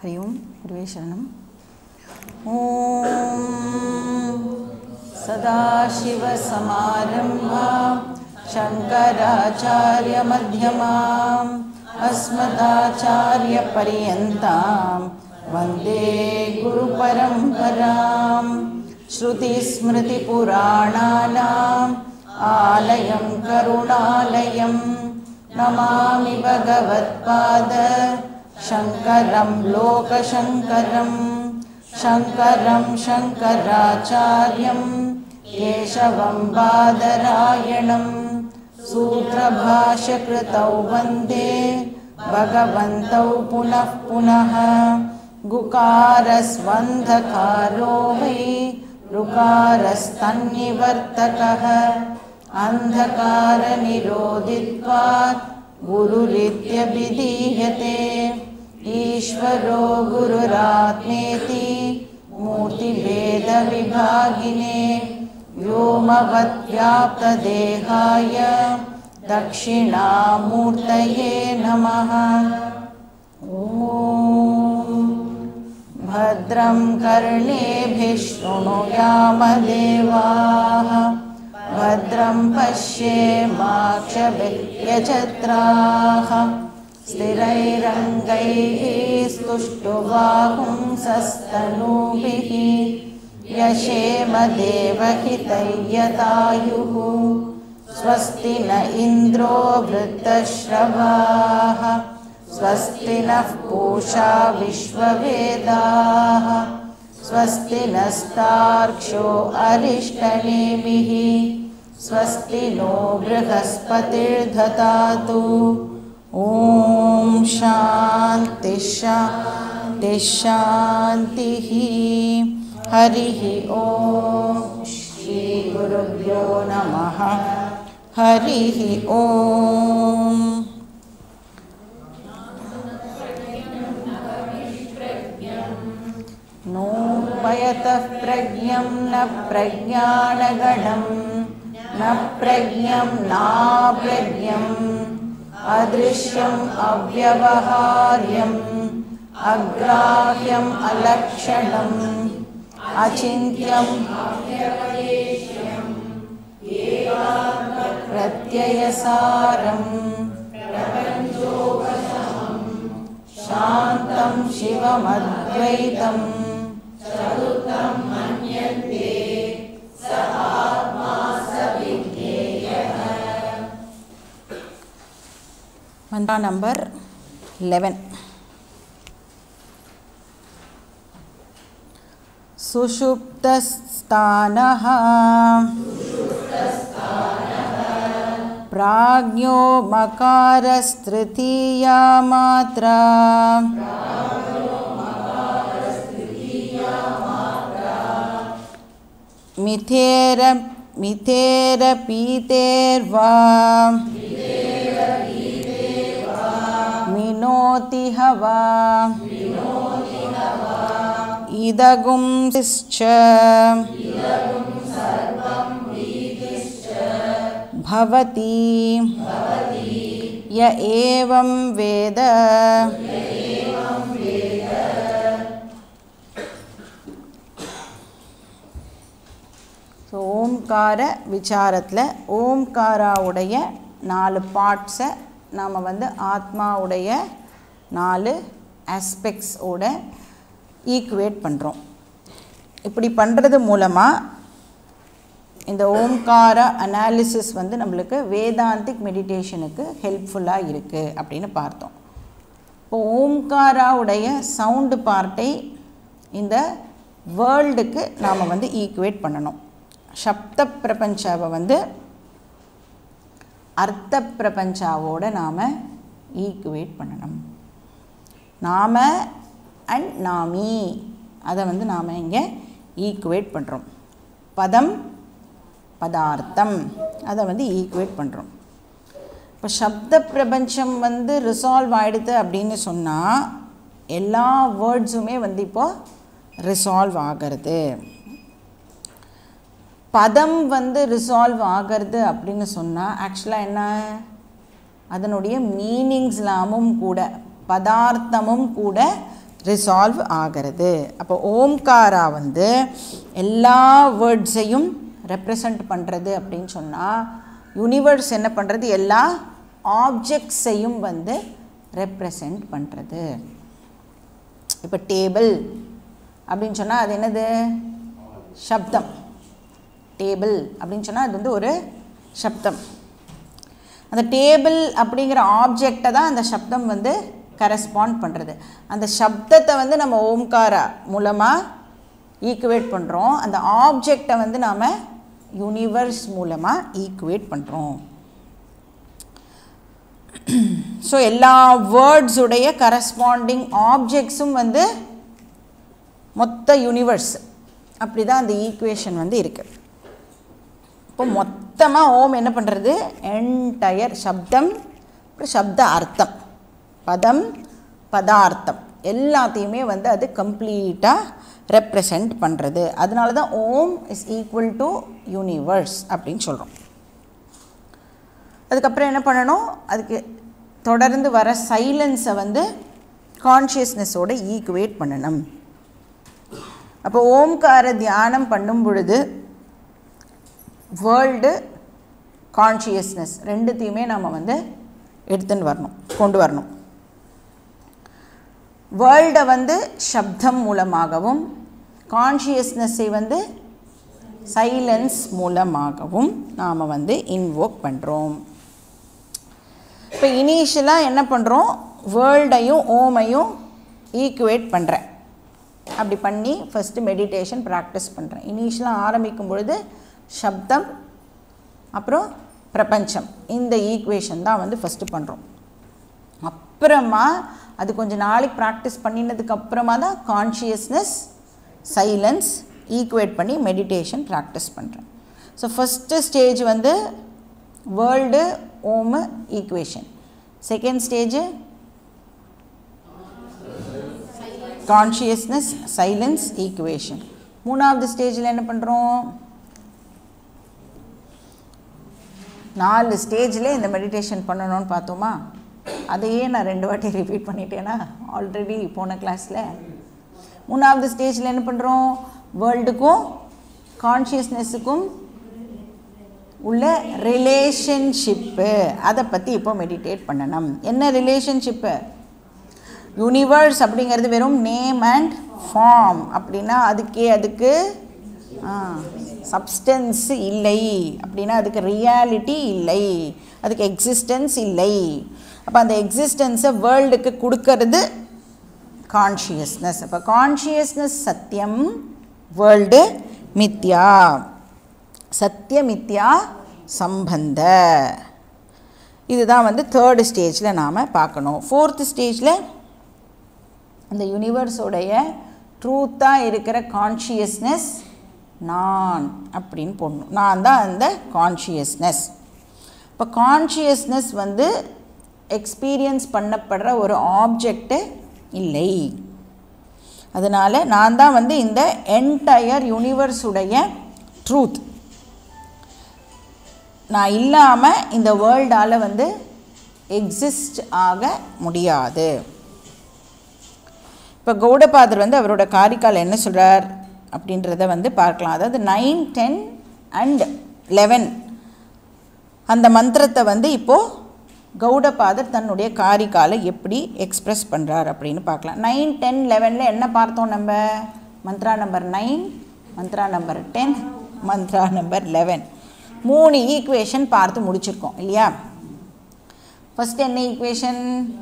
हरि ओं गुरुवे शरणम् ॐ सदाशिवसमारम्भा शङ्कराचार्यमध्यमाम् अस्मदाचार्यपर्यन्तां वन्दे गुरुपरम्परां श्रुतिस्मृतिपुराणानाम् आलयं करुणालयं नमामि भगवत्पाद शङ्करं लोकशङ्करं शङ्करं शङ्कराचार्यं केशवं बादरायणं सूत्रभाष्यकृतौ वन्दे भगवन्तौ पुनः पुनः गुकारस्वन्धकारो वै ऋकारस्तन्निवर्तकः अन्धकारनिरोधित्वात् गुरुरित्यभिधीयते ईश्वरो गुरुरात्मेति मूर्तिभेदविभागिने व्योमवद्व्याप्तदेहाय दक्षिणामूर्तये नमः ॐ भद्रं कर्णेभिः शृणुयामदेवाः भद्रं पश्येमाक्षभिर्यजत्राः स्थिरैरङ्गैः स्तुष्टुवाहुंसस्तनूभिः यशेमदेवहितैयतायुः स्वस्ति न इन्द्रो वृत्तश्रवाः स्वस्ति नः पूषा विश्ववेदाः स्वस्ति नस्तार्क्ष्यो अरिष्टनेमिः स्वस्ति नो बृहस्पतिर्दधातु ॐ शान्तिशान्तिशान्तिः हरिः ॐ श्रीगुरुभ्यो नमः हरिः ॐ नोपयतः प्रज्ञं न प्रज्ञानगणं न प्रज्ञं नाप्रज्ञम् अदृश्यम् अव्यवहार्यम् अग्राह्यम् अलक्षणम् अचिन्त्यम् प्रत्ययसारम् शान्तं शिवमद्वैतम् मन्त्रा नम्बर् लेवेन् सुषुप्तस्थानः प्राज्ञो मकारस्तृतीया मात्रा मिथेर मिथेरपीतेर्वा मिनोति हवा इदगुंसिश्च भवति य एवं वेद ஸோ ஓம்கார விசாரத்தில் ஓம்காராவுடைய நாலு பார்ட்ஸை நாம் வந்து ஆத்மாவுடைய நாலு ஆஸ்பெக்ட்ஸோட ஈக்குவேட் பண்ணுறோம் இப்படி பண்ணுறது மூலமாக இந்த ஓம்கார அனாலிசிஸ் வந்து நம்மளுக்கு வேதாந்திக் மெடிடேஷனுக்கு ஹெல்ப்ஃபுல்லாக இருக்குது அப்படின்னு பார்த்தோம் இப்போ ஓம்காராவுடைய சவுண்டு பார்ட்டை இந்த வேர்ல்டுக்கு நாம் வந்து ஈக்குவேட் பண்ணணும் சப்த பிரபஞ்சாவை வந்து அர்த்த பிரபஞ்சாவோட நாம் ஈக்குவேட் பண்ணணும் நாம அண்ட் நாமி அதை வந்து நாம் இங்கே ஈக்குவேட் பண்ணுறோம் பதம் பதார்த்தம் அதை வந்து ஈக்குவேட் பண்ணுறோம் இப்போ சப்த பிரபஞ்சம் வந்து ரிசால்வ் ஆகிடுது அப்படின்னு சொன்னால் எல்லா வேர்ட்ஸுமே வந்து இப்போது ரிசால்வ் ஆகிறது பதம் வந்து ரிசால்வ் ஆகிறது அப்படின்னு சொன்னால் ஆக்சுவலாக என்ன அதனுடைய மீனிங்ஸ்லாமும் கூட பதார்த்தமும் கூட ரிசால்வ் ஆகிறது அப்போ ஓம்காரா வந்து எல்லா வேர்ட்ஸையும் ரெப்ரசன்ட் பண்ணுறது அப்படின்னு சொன்னால் யூனிவர்ஸ் என்ன பண்ணுறது எல்லா ஆப்ஜெக்ட்ஸையும் வந்து ரெப்ரசன்ட் பண்ணுறது இப்போ டேபிள் அப்படின்னு சொன்னால் அது என்னது சப்தம் டேபிள் அப்படின்னு சொன்னால் அது வந்து ஒரு சப்தம் அந்த டேபிள் அப்படிங்கிற ஆப்ஜெக்டை தான் அந்த சப்தம் வந்து கரஸ்பாண்ட் பண்ணுறது அந்த சப்தத்தை வந்து நம்ம ஓம்காரா மூலமாக ஈக்குவேட் பண்ணுறோம் அந்த ஆப்ஜெக்டை வந்து நாம் யூனிவர்ஸ் மூலமாக ஈக்குவேட் பண்ணுறோம் ஸோ எல்லா வேர்ட்ஸுடைய கரஸ்பாண்டிங் ஆப்ஜெக்ட்ஸும் வந்து மொத்த யூனிவர்ஸ் அப்படி தான் அந்த ஈக்குவேஷன் வந்து இருக்குது இப்போ மொத்தமாக ஓம் என்ன பண்ணுறது என்டையர் சப்தம் அப்புறம் சப்த அர்த்தம் பதம் பதார்த்தம் எல்லாத்தையுமே வந்து அது கம்ப்ளீட்டாக ரெப்ரசன்ட் பண்ணுறது அதனால தான் Om is equal to universe அப்படின்னு சொல்கிறோம் அதுக்கப்புறம் என்ன பண்ணணும் அதுக்கு தொடர்ந்து வர சைலன்ஸை வந்து கான்ஷியஸ்னஸோட ஈக்குவேட் பண்ணணும் அப்போ ஓம்கார தியானம் பண்ணும் பொழுது வேர்ல்டு கான்ஷியஸ்னஸ் ரெண்டுத்தையுமே நம்ம வந்து எடுத்துன்னு வரணும் கொண்டு வரணும் வேர்ல்டை வந்து சப்தம் மூலமாகவும் கான்ஷியஸ்னஸை வந்து சைலன்ஸ் மூலமாகவும் நாம் வந்து இன்வோக் பண்ணுறோம் இப்போ இனிஷியலாக என்ன பண்ணுறோம் வேர்ல்டையும் ஓமையும் ஈக்குவேட் பண்ணுறேன் அப்படி பண்ணி ஃபஸ்ட்டு மெடிடேஷன் ப்ராக்டிஸ் பண்ணுறேன் இனிஷியலாக ஆரம்பிக்கும் பொழுது சப்தம் அப்புறம் பிரபஞ்சம் இந்த ஈக்குவேஷன் தான் வந்து ஃபஸ்ட்டு பண்ணுறோம் அப்புறமா அது கொஞ்சம் நாளைக்கு ப்ராக்டிஸ் பண்ணினதுக்கு அப்புறமா தான் கான்ஷியஸ்னஸ் சைலன்ஸ் ஈக்குவேட் பண்ணி மெடிடேஷன் ப்ராக்டிஸ் பண்ணுறேன் ஸோ ஃபஸ்ட்டு ஸ்டேஜ் வந்து world Om equation second stage consciousness silence equation மூணாவது ஸ்டேஜில் என்ன பண்ணுறோம் நாலு ஸ்டேஜில் இந்த மெடிடேஷன் பண்ணணும்னு பார்த்தோமா அதையே நான் ரெண்டு வாட்டி ரிப்பீட் பண்ணிட்டேன்னா ஆல்ரெடி போன கிளாஸில் மூணாவது ஸ்டேஜில் என்ன பண்ணுறோம் வேர்ல்டுக்கும் கான்ஷியஸ்னஸுக்கும் உள்ள ரிலேஷன்ஷிப்பு அதை பற்றி இப்போ மெடிடேட் பண்ணணும் என்ன ரிலேஷன்ஷிப்பு யூனிவர்ஸ் அப்படிங்கிறது வெறும் நேம் அண்ட் ஃபார்ம் அப்படின்னா அதுக்கே அதுக்கு சப்ஸ்டன்ஸ் இல்லை அப்படின்னா அதுக்கு ரியாலிட்டி இல்லை அதுக்கு எக்ஸிஸ்டன்ஸ் இல்லை அப்போ அந்த எக்ஸிஸ்டன்ஸை வேர்ல்டுக்கு கொடுக்கறது கான்ஷியஸ்னஸ் அப்போ கான்ஷியஸ்னஸ் சத்தியம் வேர்ல்டு மித்யா சத்திய மித்யா சம்பந்த இதுதான் வந்து தேர்டு ஸ்டேஜில் நாம் பார்க்கணும் ஃபோர்த்து ஸ்டேஜில் அந்த யூனிவர்ஸோடைய ட்ரூத்தாக இருக்கிற கான்ஷியஸ்னஸ் நான் அப்படின்னு போடணும் நான் தான் அந்த கான்ஷியஸ்னஸ் இப்போ கான்ஷியஸ்னஸ் வந்து எக்ஸ்பீரியன்ஸ் பண்ணப்படுற ஒரு ஆப்ஜெக்ட்டு இல்லை அதனால் நான் தான் வந்து இந்த என்டையர் யூனிவர்ஸுடைய ட்ரூத் நான் இல்லாமல் இந்த வேர்ல்டால் வந்து எக்ஸிஸ்ட் ஆக முடியாது இப்போ கௌடபாதர் வந்து அவரோட காரிக்கால் என்ன சொல்கிறார் அப்படின்றத வந்து பார்க்கலாம் அதாவது நைன் டென் அண்ட் லெவன் அந்த மந்திரத்தை வந்து இப்போது கௌடபாதர் தன்னுடைய காரிக்காலை எப்படி எக்ஸ்ப்ரெஸ் பண்ணுறார் அப்படின்னு பார்க்கலாம் நைன் டென் லெவனில் என்ன பார்த்தோம் நம்ம mantra number nine mantra number ten mantra number eleven மூணு ஈக்குவேஷன் பார்த்து முடிச்சிருக்கோம் இல்லையா ஃபஸ்ட் என்ன ஈக்குவேஷன்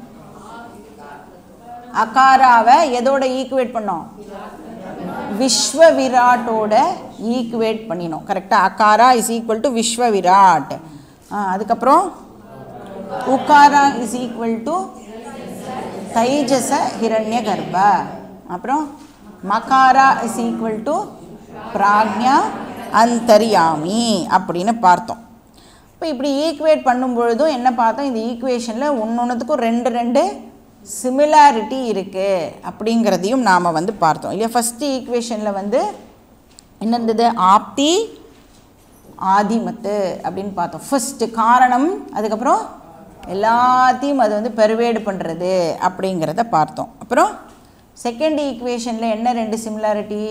அகாராவை எதோட ஈக்குவேட் பண்ணோம் விஸ்வ விராட்டோட ஈக்குவேட் பண்ணினோம் கரெக்டாக akara is equal to Vishva Virat அதுக்கப்புறம் ukara is equal to Taijasa Hiranyagarbha அப்புறம் makara is equal to Prajna Antaryami அப்படின்னு பார்த்தோம் இப்போ இப்படி ஈக்குவேட் பண்ணும் பொழுதும் என்ன பார்த்தோம் இந்த ஈக்குவேஷனில் ஒன்று ரெண்டு ரெண்டு சிமிலாரிட்டி இருக்குது அப்படிங்கிறதையும் நாம் வந்து பார்த்தோம் இல்லையா ஃபஸ்ட்டு ஈக்குவேஷனில் வந்து என்ன இருந்தது ஆப்தி ஆதிமத்து அப்படின்னு பார்த்தோம் ஃபஸ்ட்டு காரணம் அதுக்கப்புறம் எல்லாத்தையும் அது வந்து பெருவேடு பண்ணுறது அப்படிங்கிறத பார்த்தோம் அப்புறம் செகண்ட் ஈக்குவேஷனில் என்ன ரெண்டு சிமிலாரிட்டி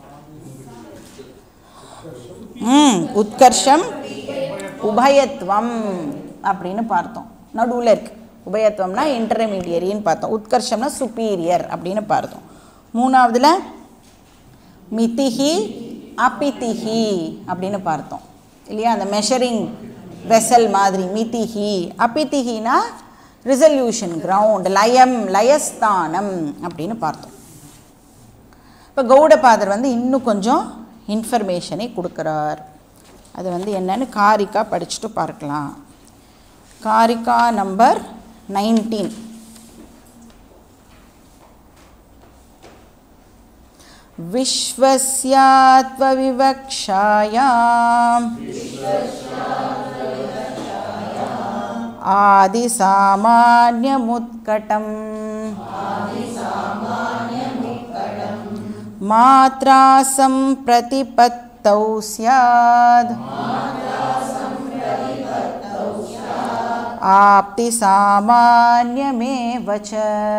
ம் உத்கர்ஷம் உபயத்வம் அப்படின்னு பார்த்தோம் நடுவில் இருக்கு உபயத்வம்னா இன்டர்மீடியரின்னு பார்த்தோம் உத்கர்ஷம்னா சுப்பீரியர் அப்படின்னு பார்த்தோம் மூணாவதுல மிதிஹி அபிதிஹி அப்படின்னு பார்த்தோம் இல்லையா அந்த மெஷரிங் வெசல் மாதிரி மிதிஹி அபிதிஹினா ரிசல்யூஷன் கிரவுண்ட் லயம் லயஸ்தானம் அப்படின்னு பார்த்தோம் இப்போ கௌடபாதர் வந்து இன்னும் கொஞ்சம் இன்ஃபர்மேஷனை கொடுக்குறார் அது வந்து என்னன்னு காரிக்கா படிச்சுட்டு பார்க்கலாம் காரிக்கா நம்பர் நைன்டீன் विश्वस्यात्वविवक्षायाम् आदिसामान्यमुत्कटम् मात्रा सम्प्रतिपत्तौ स्याद् आप्तिसामान्यमेव च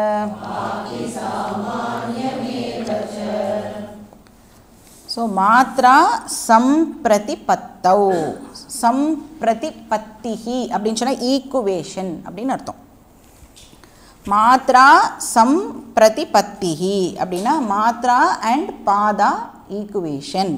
ஸோ மாத்ரா சம்பிரதிபத்தௌ சம்பிரதிபத்திஹி அப்படின்னு சொன்னால் ஈக்குவேஷன் அப்படின்னு அர்த்தம் மாத்ரா சம்பிரதிபத்திஹி அப்படின்னா மாத்ரா அண்ட் பாதா ஈக்குவேஷன்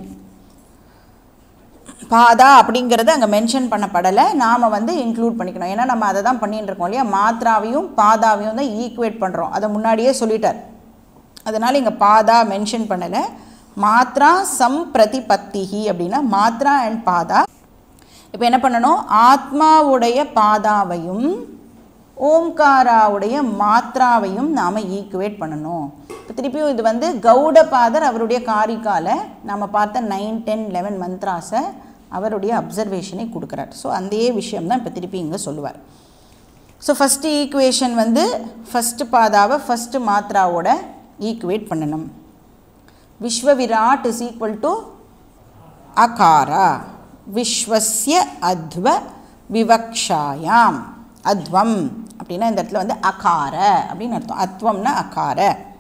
பாதா அப்படிங்கிறது அங்கே மென்ஷன் பண்ணப்படலை நாம் வந்து இன்க்ளூட் பண்ணிக்கணும் ஏன்னா நம்ம அதை தான் பண்ணிட்டு இருக்கோம் இல்லையா மாத்ராவையும் பாதாவையும் தான் ஈக்குவேட் பண்ணுறோம் அதை முன்னாடியே சொல்லிட்டார் அதனால் இங்கே பாதா மென்ஷன் பண்ணலை மாத்ரா சம்பிரதிபத்திஹி அப்படின்னா மாத்ரா அண்ட் பாதா இப்போ என்ன பண்ணணும் ஆத்மாவுடைய பாதாவையும் ஓம்காராவுடைய மாத்ராவையும் நாம் ஈக்குவேட் பண்ணணும் இப்போ திருப்பியும் இது வந்து கௌடபாதர் அவருடைய காரிக்கால நம்ம பார்த்த நைன் டென் லெவன் மந்த்ராஸை அவருடைய அப்சர்வேஷனை கொடுக்குறார் ஸோ அதே விஷயம் தான் இப்போ திருப்பி இங்கே சொல்லுவார் ஸோ ஃபஸ்ட்டு ஈக்குவேஷன் வந்து ஃபஸ்ட்டு பாதாவை ஃபஸ்ட்டு மாத்ராவோட ஈக்குவேட் பண்ணணும் Vishvavirat is equal to akara விஸ்வஸ்ய அத்வ விவக்ஷாயாம் அத்வம் அப்படின்னா இந்த இடத்துல வந்து அகார அப்படின்னு அர்த்தம் அத்வம்னா அகார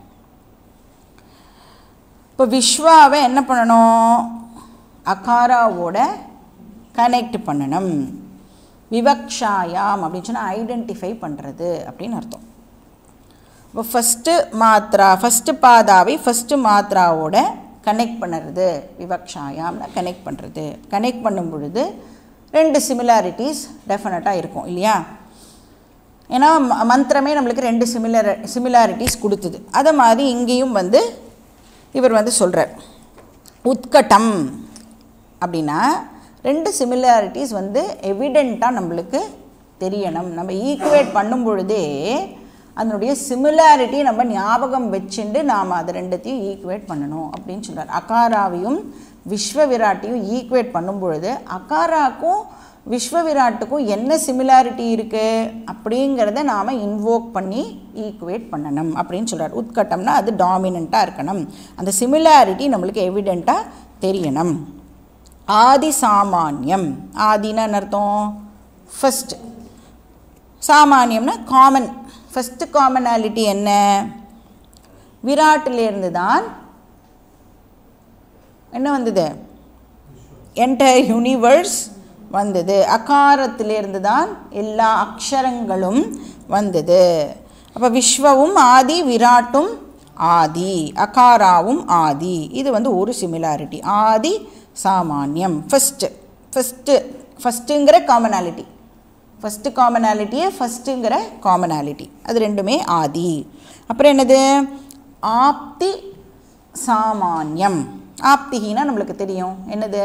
இப்போ விஸ்வாவை என்ன பண்ணணும் அகாராவோட கனெக்ட் பண்ணணும் விவக்ஷாயாம் அப்படின்னு சொன்னால் ஐடென்டிஃபை பண்ணுறது அப்படின்னு அர்த்தம் இப்போ ஃபஸ்ட்டு மாத்ரா ஃபஸ்ட்டு பாதாவை ஃபஸ்ட்டு மாத்ராவோட கனெக்ட் பண்ணுறது விவக்ஷாயாம்னா கனெக்ட் பண்ணுறது கனெக்ட் பண்ணும் பொழுது ரெண்டு சிமிலாரிட்டிஸ் டெஃபினட்டாக இருக்கும் இல்லையா ஏன்னா ம- மந்திரமே நம்மளுக்கு ரெண்டு சிமிலர் சிமிலாரிட்டிஸ் கொடுத்தது அதை மாதிரி இங்கேயும் வந்து இவர் வந்து சொல்கிறார் உத்கட்டம் அப்படின்னா ரெண்டு சிமிலாரிட்டிஸ் வந்து எவிடெண்ட்டாக நம்மளுக்கு தெரியணும் நம்ம ஈக்குவேட் பண்ணும் பொழுதே அதனுடைய சிமிலாரிட்டி நம்ம ஞாபகம் வச்சுண்டு நாம் அதை ரெண்டுத்தையும் ஈக்குவேட் பண்ணணும் அப்படின்னு சொல்கிறார் அகாராவையும் விஸ்வ விராட்டையும் ஈக்குவேட் பண்ணும் பொழுது அகாராக்கும் விஸ்வ விராட்டுக்கும் என்ன சிமிலாரிட்டி இருக்குது அப்படிங்கிறத நாம் இன்வோக் பண்ணி ஈக்குவேட் பண்ணணும் அப்படின்னு சொல்கிறார் உட்கட்டம்னா அது டாமினண்ட்டாக இருக்கணும் அந்த சிமிலாரிட்டி நம்மளுக்கு எவிடெண்ட்டாக தெரியணும் ஆதி சாமானியம் ஆதினா என்ன அர்த்தம் ஃபஸ்ட் சாமானியம்னா காமன் ஃபஸ்ட்டு காமனாலிட்டி என்ன விராட்டிலேருந்து தான் என்ன வந்தது என்டையர் யூனிவர்ஸ் வந்தது அகாரத்திலிருந்து தான் எல்லா அக்ஷரங்களும் வந்தது அப்போ விஸ்வவும் ஆதி விராட்டும் ஆதி அகாராவும் ஆதி இது வந்து ஒரு சிமிலாரிட்டி ஆதி சாமானியம் ஃபஸ்ட்டு ஃபஸ்ட்டு ஃபஸ்ட்டுங்கிற காமனாலிட்டி ஃபஸ்ட்டு காமனாலிட்டியே ஃபஸ்ட்டுங்கிற காமனாலிட்டி அது ரெண்டுமே ஆதி அப்புறம் என்னது ஆப்தி சாமானியம் ஆப்திகினா நம்மளுக்கு தெரியும் என்னது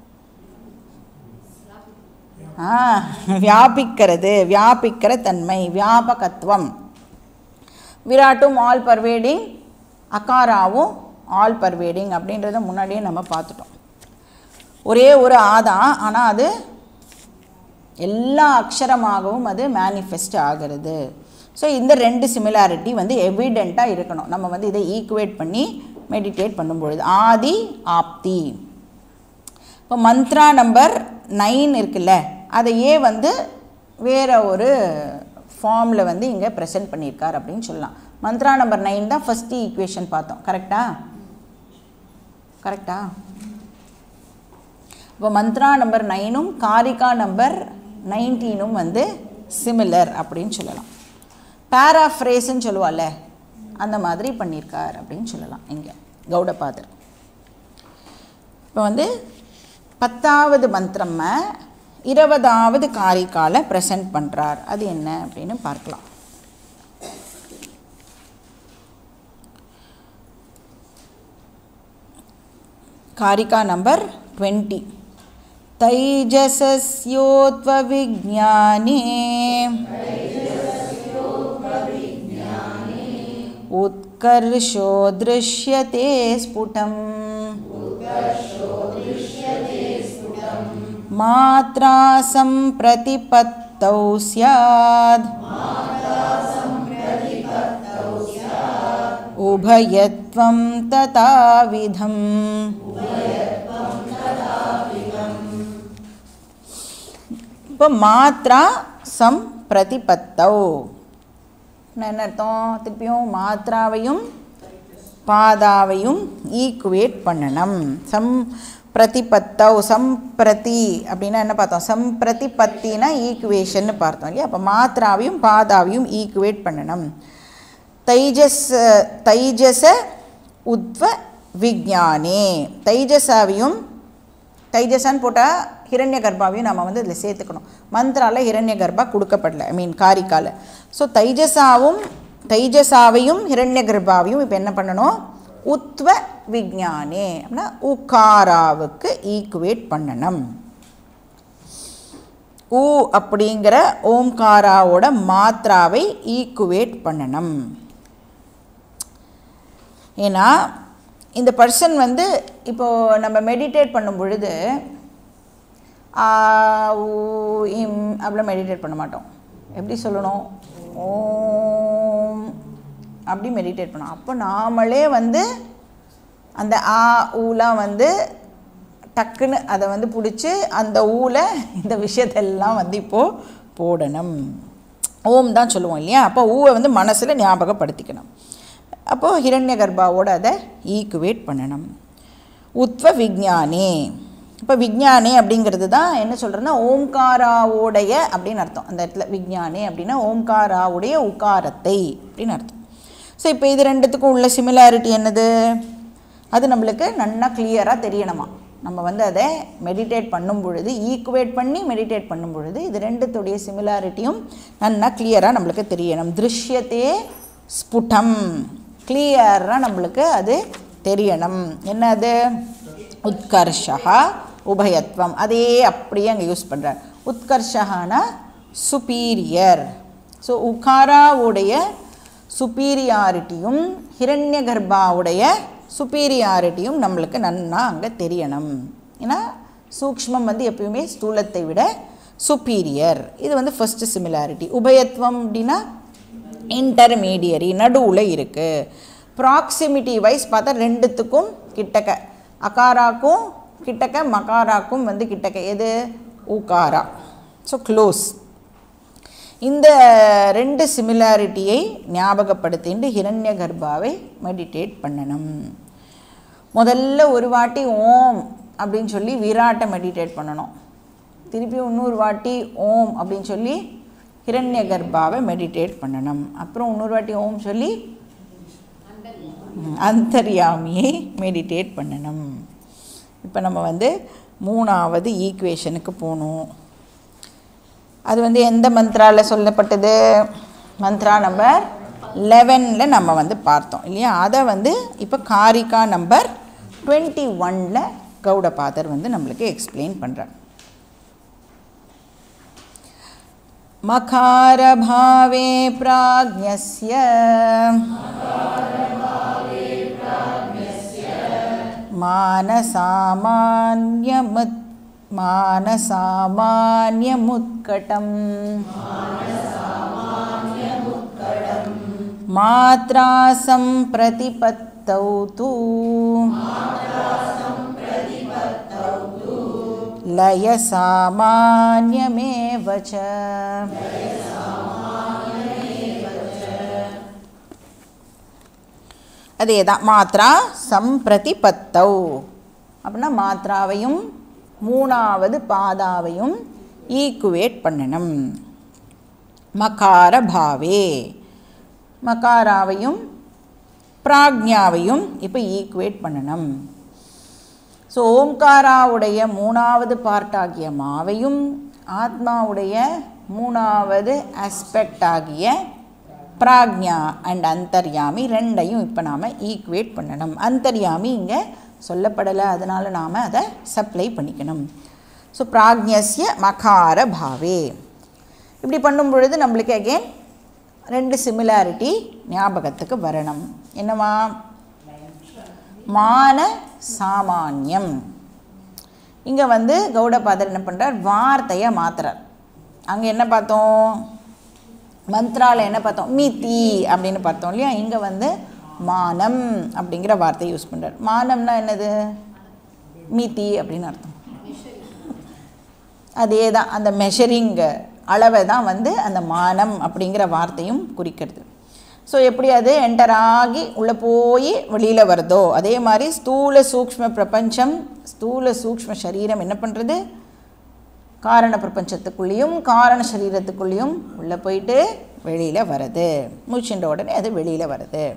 ஆ வியாபிக்கிறது வியாபிக்கிற தன்மை வியாபகத்துவம் விராட்டும் ஆல் பர்வேடிங் அகாராவும் ஆல் பர்வேடிங் அப்படின்றத முன்னாடியே நம்ம பார்த்துட்டோம் ஒரே ஒரு ஆதான் ஆனால் அது எல்லா அக்ஷரமாகவும் அது மேனிஃபெஸ்ட் ஆகிறது ஸோ இந்த ரெண்டு சிமிலாரிட்டி வந்து எவிடெண்ட்டாக இருக்கணும் நம்ம வந்து இதை ஈக்குவேட் பண்ணி மெடிடேட் பண்ணும்பொழுது ஆதி ஆப்தி இப்போ மந்த்ரா நம்பர் நைன் இருக்குல்ல அதையே வந்து வேற ஒரு ஃபார்மில் வந்து இங்கே ப்ரெசென்ட் பண்ணியிருக்கார் அப்படின்னு சொல்லலாம் மந்த்ரா நம்பர் நைன் தான் ஃபஸ்ட்டு ஈக்குவேஷன் பார்த்தோம் கரெக்டா கரெக்டா இப்போ மந்த்ரா நம்பர் நைனும் காரிகா நம்பர் நைன்டீனும் வந்து சிமிலர் அப்படின்னு சொல்லலாம் பேராஃப்ரேஸ்ன்னு சொல்லுவாள்ல அந்த மாதிரி பண்ணியிருக்கார் அப்படின்னு சொல்லலாம் இங்கே கௌடபாதர் இப்போ வந்து பத்தாவது மந்திரம இருபதாவது காரிக்கால ப்ரெசன்ட் பண்ணுறார் அது என்ன அப்படின்னு பார்க்கலாம் कारिका नंबर ट्वेण्टि तैजसस्योत्वविज्ञाने उत्कर्षो दृश्यते स्फुटम् मात्रा सम्प्रतिपत्तौ स्याद् उभयत्वं तथाविधम् இப்போ மாத்ரா சம் பிரதிபத்தௌ என்ன அர்த்தம் திருப்பியும் மாத்ராவையும் பாதாவையும் ஈக்குவேட் பண்ணணும் சம் பிரதிபத்தௌ சம்பிரதி அப்படின்னா என்ன பார்த்தோம் சம்பிரதிபத்தினா ஈக்குவேஷன் பார்த்தோம் இல்லையா அப்போ மாத்ராவையும் பாதாவையும் ஈக்குவேட் பண்ணணும் தைஜஸ் தைஜச உத்வ விஜானே தைஜசாவையும் தைஜசான்னு போட்டால் ஹிரண்ய கர்ப்பாவையும் நம்ம வந்து இதில் சேர்த்துக்கணும் மந்த்ரால ஹிரண்ய கர்ப்பா கொடுக்கப்படல ஐ மீன் காரிக்கால ஸோ தைஜசாவும் தைஜசாவையும் ஹிரண்ய கர்ப்பாவையும் இப்போ என்ன பண்ணணும் உத்வ விஜானே அப்படின்னா உக்காராவுக்கு ஈக்குவேட் பண்ணணும் ஊ அப்படிங்கிற ஓம்காராவோட மாத்ராவை ஈக்குவேட் பண்ணணும் ஏன்னா இந்த பர்சன் வந்து இப்போது நம்ம மெடிடேட் பண்ணும் பொழுது ஆ, ஊ இம் அப்படிலாம் மெடிடேட் பண்ண மாட்டோம் எப்படி சொல்லணும் ஓம் அப்படி மெடிடேட் பண்ணோம் அப்போ நாமளே வந்து அந்த ஆ ஊலாம் வந்து டக்குன்னு அதை வந்து பிடிச்சி அந்த ஊல இந்த விஷயத்தெல்லாம் வந்து இப்போது போடணும் ஓம் தான் சொல்லுவோம் இல்லையா அப்போ ஊவை வந்து மனசில் ஞாபகப்படுத்திக்கணும் அப்போது ஹிரண்ய கர்ப்பாவோட அதை ஈக்குவேட் பண்ணணும் உத்வ விஜானே இப்போ விஜானே அப்படிங்கிறது தான் என்ன சொல்கிறேன்னா ஓம்காராவோடைய அப்படின்னு அர்த்தம் அந்த இடத்துல விஜானே அப்படின்னா ஓம்காராவுடைய உக்காரத்தை அப்படின்னு அர்த்தம் ஸோ இப்போ இது ரெண்டுத்துக்கும் உள்ள சிமிலாரிட்டி என்னது அது நம்மளுக்கு நன்னா கிளியராக தெரியணுமா நம்ம வந்து அதை மெடிடேட் பண்ணும் பொழுது ஈக்குவேட் பண்ணி மெடிடேட் பண்ணும் பொழுது இது ரெண்டுத்துடைய சிமிலாரிட்டியும் நன்னா கிளியராக நம்மளுக்கு தெரியணும் திருஷ்யத்தே ஸ்புடம் கிளியராக நம்மளுக்கு அது தெரியணும் என்னது உத்கர்ஷா உபயத்வம் அதே அப்படியே அங்கே யூஸ் பண்ணுறார் உத்கர்ஷகானா சுப்பீரியர் ஸோ உகாராவுடைய சுப்பீரியாரிட்டியும் ஹிரண்ய கர்ப்பாவுடைய சுப்பீரியாரிட்டியும் நம்மளுக்கு நன்னா அங்கே தெரியணும் ஏன்னா சூக்ஷ்மம் வந்து எப்பயுமே ஸ்தூலத்தை விட சுப்பீரியர் இது வந்து ஃபஸ்ட்டு சிமிலாரிட்டி உபயத்வம் அப்படின்னா இன்டர்மீடியரி நடுவில் இருக்குது ப்ராக்சிமிட்டி வைஸ் பார்த்தா ரெண்டுத்துக்கும் கிட்டக்க அகாராக்கும் கிட்டக்க மகாராக்கும் வந்து கிட்டக்க எது உகாரா ஸோ க்ளோஸ் இந்த ரெண்டு சிமிலாரிட்டியை ஞாபகப்படுத்திட்டு ஹிரண்ய கர்ப்பாவை மெடிடேட் பண்ணணும் முதல்ல ஒரு வாட்டி ஓம் அப்படின்னு சொல்லி விராட்டை மெடிடேட் பண்ணணும் திருப்பி இன்னொரு வாட்டி ஓம் அப்படின்னு சொல்லி ஹிரண்ய கர்ப்பாவை மெடிடேட் பண்ணணும் அப்புறம் இன்னொரு வாட்டி ஓம் சொல்லி ம், அந்தர்யாமியை மெடிடேட் பண்ணணும் இப்போ நம்ம வந்து மூணாவது ஈக்குவேஷனுக்கு போகணும் அது வந்து எந்த மந்த்ரால சொல்லப்பட்டது மந்த்ரா நம்பர் லெவனில் நம்ம வந்து பார்த்தோம் இல்லையா அதை வந்து இப்போ காரிகா நம்பர் டுவெண்ட்டி ஒனில் கௌடபாதர் வந்து நம்மளுக்கு எக்ஸ்பிளைன் பண்ணுறார் मकारभावे प्राज्ञस्य मानसामान्यमुत् मानसामान्यमुत्कटम् मात्रा सम्प्रतिपत्तौ तु लयसामान्यमेव च அதே தான் மாத்ரா சம்பிரதிபத்தௌ அப்படின்னா மாத்ராவையும் மூணாவது பாதாவையும் ஈக்குவேட் பண்ணணும் மகார பாவே மகாராவையும் பிராக்ஞாவையும் இப்போ ஈக்குவேட் பண்ணணும் ஸோ ஓம்காராவுடைய மூணாவது பார்ட் ஆகிய மாவையும் ஆத்மாவுடைய மூணாவது ஆஸ்பெக்ட் ஆகிய பிராக்ஞா அண்ட் அந்தர்யாமி ரெண்டையும் இப்போ நாம் ஈக்குவேட் பண்ணணும் அந்தர்யாமி இங்கே சொல்லப்படலை அதனால் நாம் அதை சப்ளை பண்ணிக்கணும் ஸோ பிராக்ஞஸ்ய மகார பாவே இப்படி பண்ணும் பொழுது நம்மளுக்கு அகெயின் ரெண்டு சிமிலாரிட்டி ஞாபகத்துக்கு வரணும் என்னவா மான சாமானியம் இங்கே வந்து கௌடபாதர் என்ன பண்ணுறார் வார்த்தையை மாத்துறார் அங்கே என்ன பார்த்தோம் மந்த்ராவில் என்ன பார்த்தோம் மீதி அப்படின்னு பார்த்தோம் இல்லையா இங்கே வந்து மானம் அப்படிங்கிற வார்த்தையை யூஸ் பண்ணுறார் மானம்னா என்னது மீதி அப்படின்னு அர்த்தம் அதே தான் அந்த மெஷரிங் அளவை தான் வந்து அந்த மானம் அப்படிங்கிற வார்த்தையும் குறிக்கிறது ஸோ எப்படி அது என்டர் ஆகி உள்ளே போய் வெளியில் வருதோ அதே மாதிரி ஸ்தூல சூக்ஷ்ம பிரபஞ்சம் ஸ்தூல சூக்ஷ்ம சரீரம் என்ன பண்ணுறது காரண பிரபஞ்சத்துக்குள்ளேயும் காரண சரீரத்துக்குள்ளேயும் உள்ளே போயிட்டு வெளியில் வருது மூச்சுன்ற உடனே அது வெளியில் வருது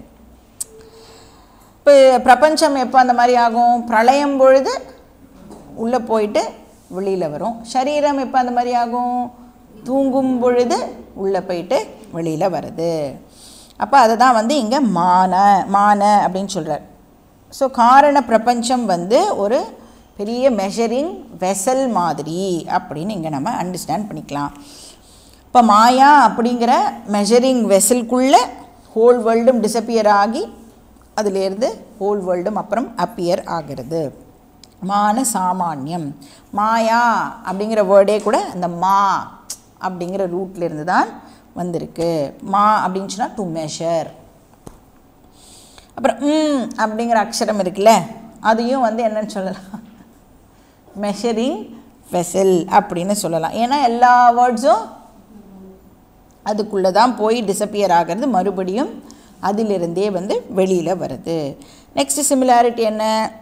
இப்போ பிரபஞ்சம் எப்போ அந்த மாதிரி ஆகும் பிரளயம் பொழுது உள்ளே போயிட்டு வெளியில் வரும் சரீரம் எப்போ அந்த மாதிரி ஆகும் தூங்கும் பொழுது உள்ளே போயிட்டு வெளியில் வருது அப்போ அதை தான் வந்து இங்கே மான மான அப்படின்னு சொல்கிறார் ஸோ காரண பிரபஞ்சம் வந்து ஒரு பெரிய மெஷரிங் வெசல் மாதிரி அப்படின்னு இங்கே நம்ம அண்டர்ஸ்டாண்ட் பண்ணிக்கலாம் இப்போ மாயா அப்படிங்கிற மெஷரிங் வெசல்குள்ளே ஹோல் வேர்ல்டும் டிசப்பியர் ஆகி அதிலேருந்து ஹோல் வேர்ல்டும் அப்புறம் அப்பியர் ஆகிறது மான சாமானியம் மாயா அப்படிங்கிற வேர்டே கூட அந்த மா அப்படிங்கிற ரூட்லேருந்து தான் வந்திருக்கு மா அப்படின்னு சொன்னால் டு மெஷர் அப்புறம் ம் அப்படிங்கிற அக்ஷரம் இருக்குல்ல அதையும் வந்து என்னன்னு சொல்லலாம் மெஷரிங் வெசல் அப்படின்னு சொல்லலாம் ஏன்னா எல்லா வேர்ட்ஸும் அதுக்குள்ளே தான் போய் டிசப்பியர் ஆகிறது மறுபடியும் அதிலிருந்தே வந்து வெளியில் வருது நெக்ஸ்ட் சிமிலாரிட்டி என்ன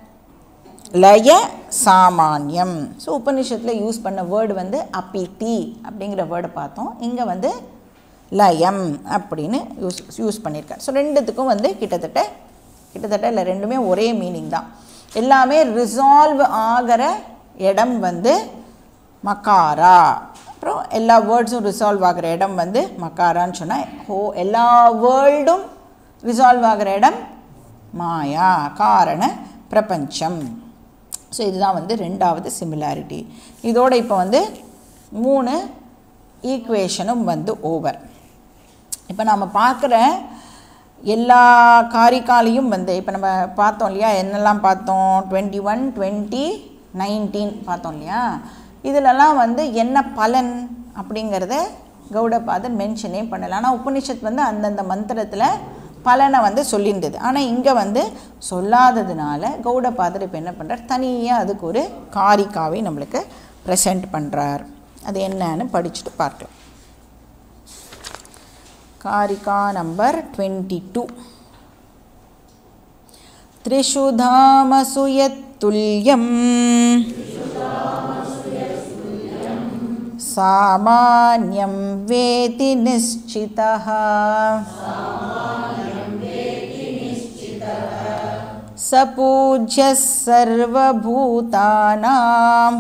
லய சாமானியம் ஸோ உபநிஷத்தில் யூஸ் பண்ண வேர்டு வந்து அப்பிட்டி அப்படிங்கிற வேர்டை பார்த்தோம் இங்கே வந்து லயம் அப்படின்னு யூஸ் யூஸ் பண்ணியிருக்கார் ஸோ ரெண்டுத்துக்கும் வந்து கிட்டத்தட்ட கிட்டத்தட்ட இல்லை ரெண்டுமே ஒரே மீனிங் தான் எல்லாமே ரிசால்வ் ஆகிற இடம் வந்து மக்காரா அப்புறம் எல்லா வேர்ட்ஸும் ரிசால்வ் ஆகிற இடம் வந்து மக்காரான்னு சொன்னால் ஹோ எல்லா வேர்ல்டும் ரிசால்வ் ஆகிற இடம் மாயா காரண பிரபஞ்சம் ஸோ இதுதான் வந்து ரெண்டாவது சிமிலாரிட்டி இதோட இப்போ வந்து மூணு ஈக்குவேஷனும் வந்து ஓவர் இப்போ நம்ம பார்க்குற எல்லா காரிக்காலையும் வந்து இப்போ நம்ம பார்த்தோம் இல்லையா என்னெல்லாம் பார்த்தோம் டுவெண்ட்டி ஒன் டுவெண்ட்டி நைன்டீன் பார்த்தோம் இல்லையா இதிலெல்லாம் வந்து என்ன பலன் அப்படிங்கிறத கௌடபாதர் மென்ஷனே பண்ணலை ஆனால் உபனிஷத் வந்து அந்தந்த மந்திரத்தில் பலனை வந்து சொல்லியிருந்தது ஆனால் இங்கே வந்து சொல்லாததுனால கௌடபாதர் இப்போ என்ன பண்ணுறார் தனியாக அதுக்கு ஒரு காரிக்காவை நம்மளுக்கு ப்ரெசென்ட் பண்ணுறார் அது என்னன்னு படிச்சுட்டு பார்க்கலாம் காரிகா நம்பர் டுவெண்ட்டி டூ त्रिषु धामसु यत्तुल्यम् सामान्यं वेति निश्चितः स पूज्यः सर्वभूतानां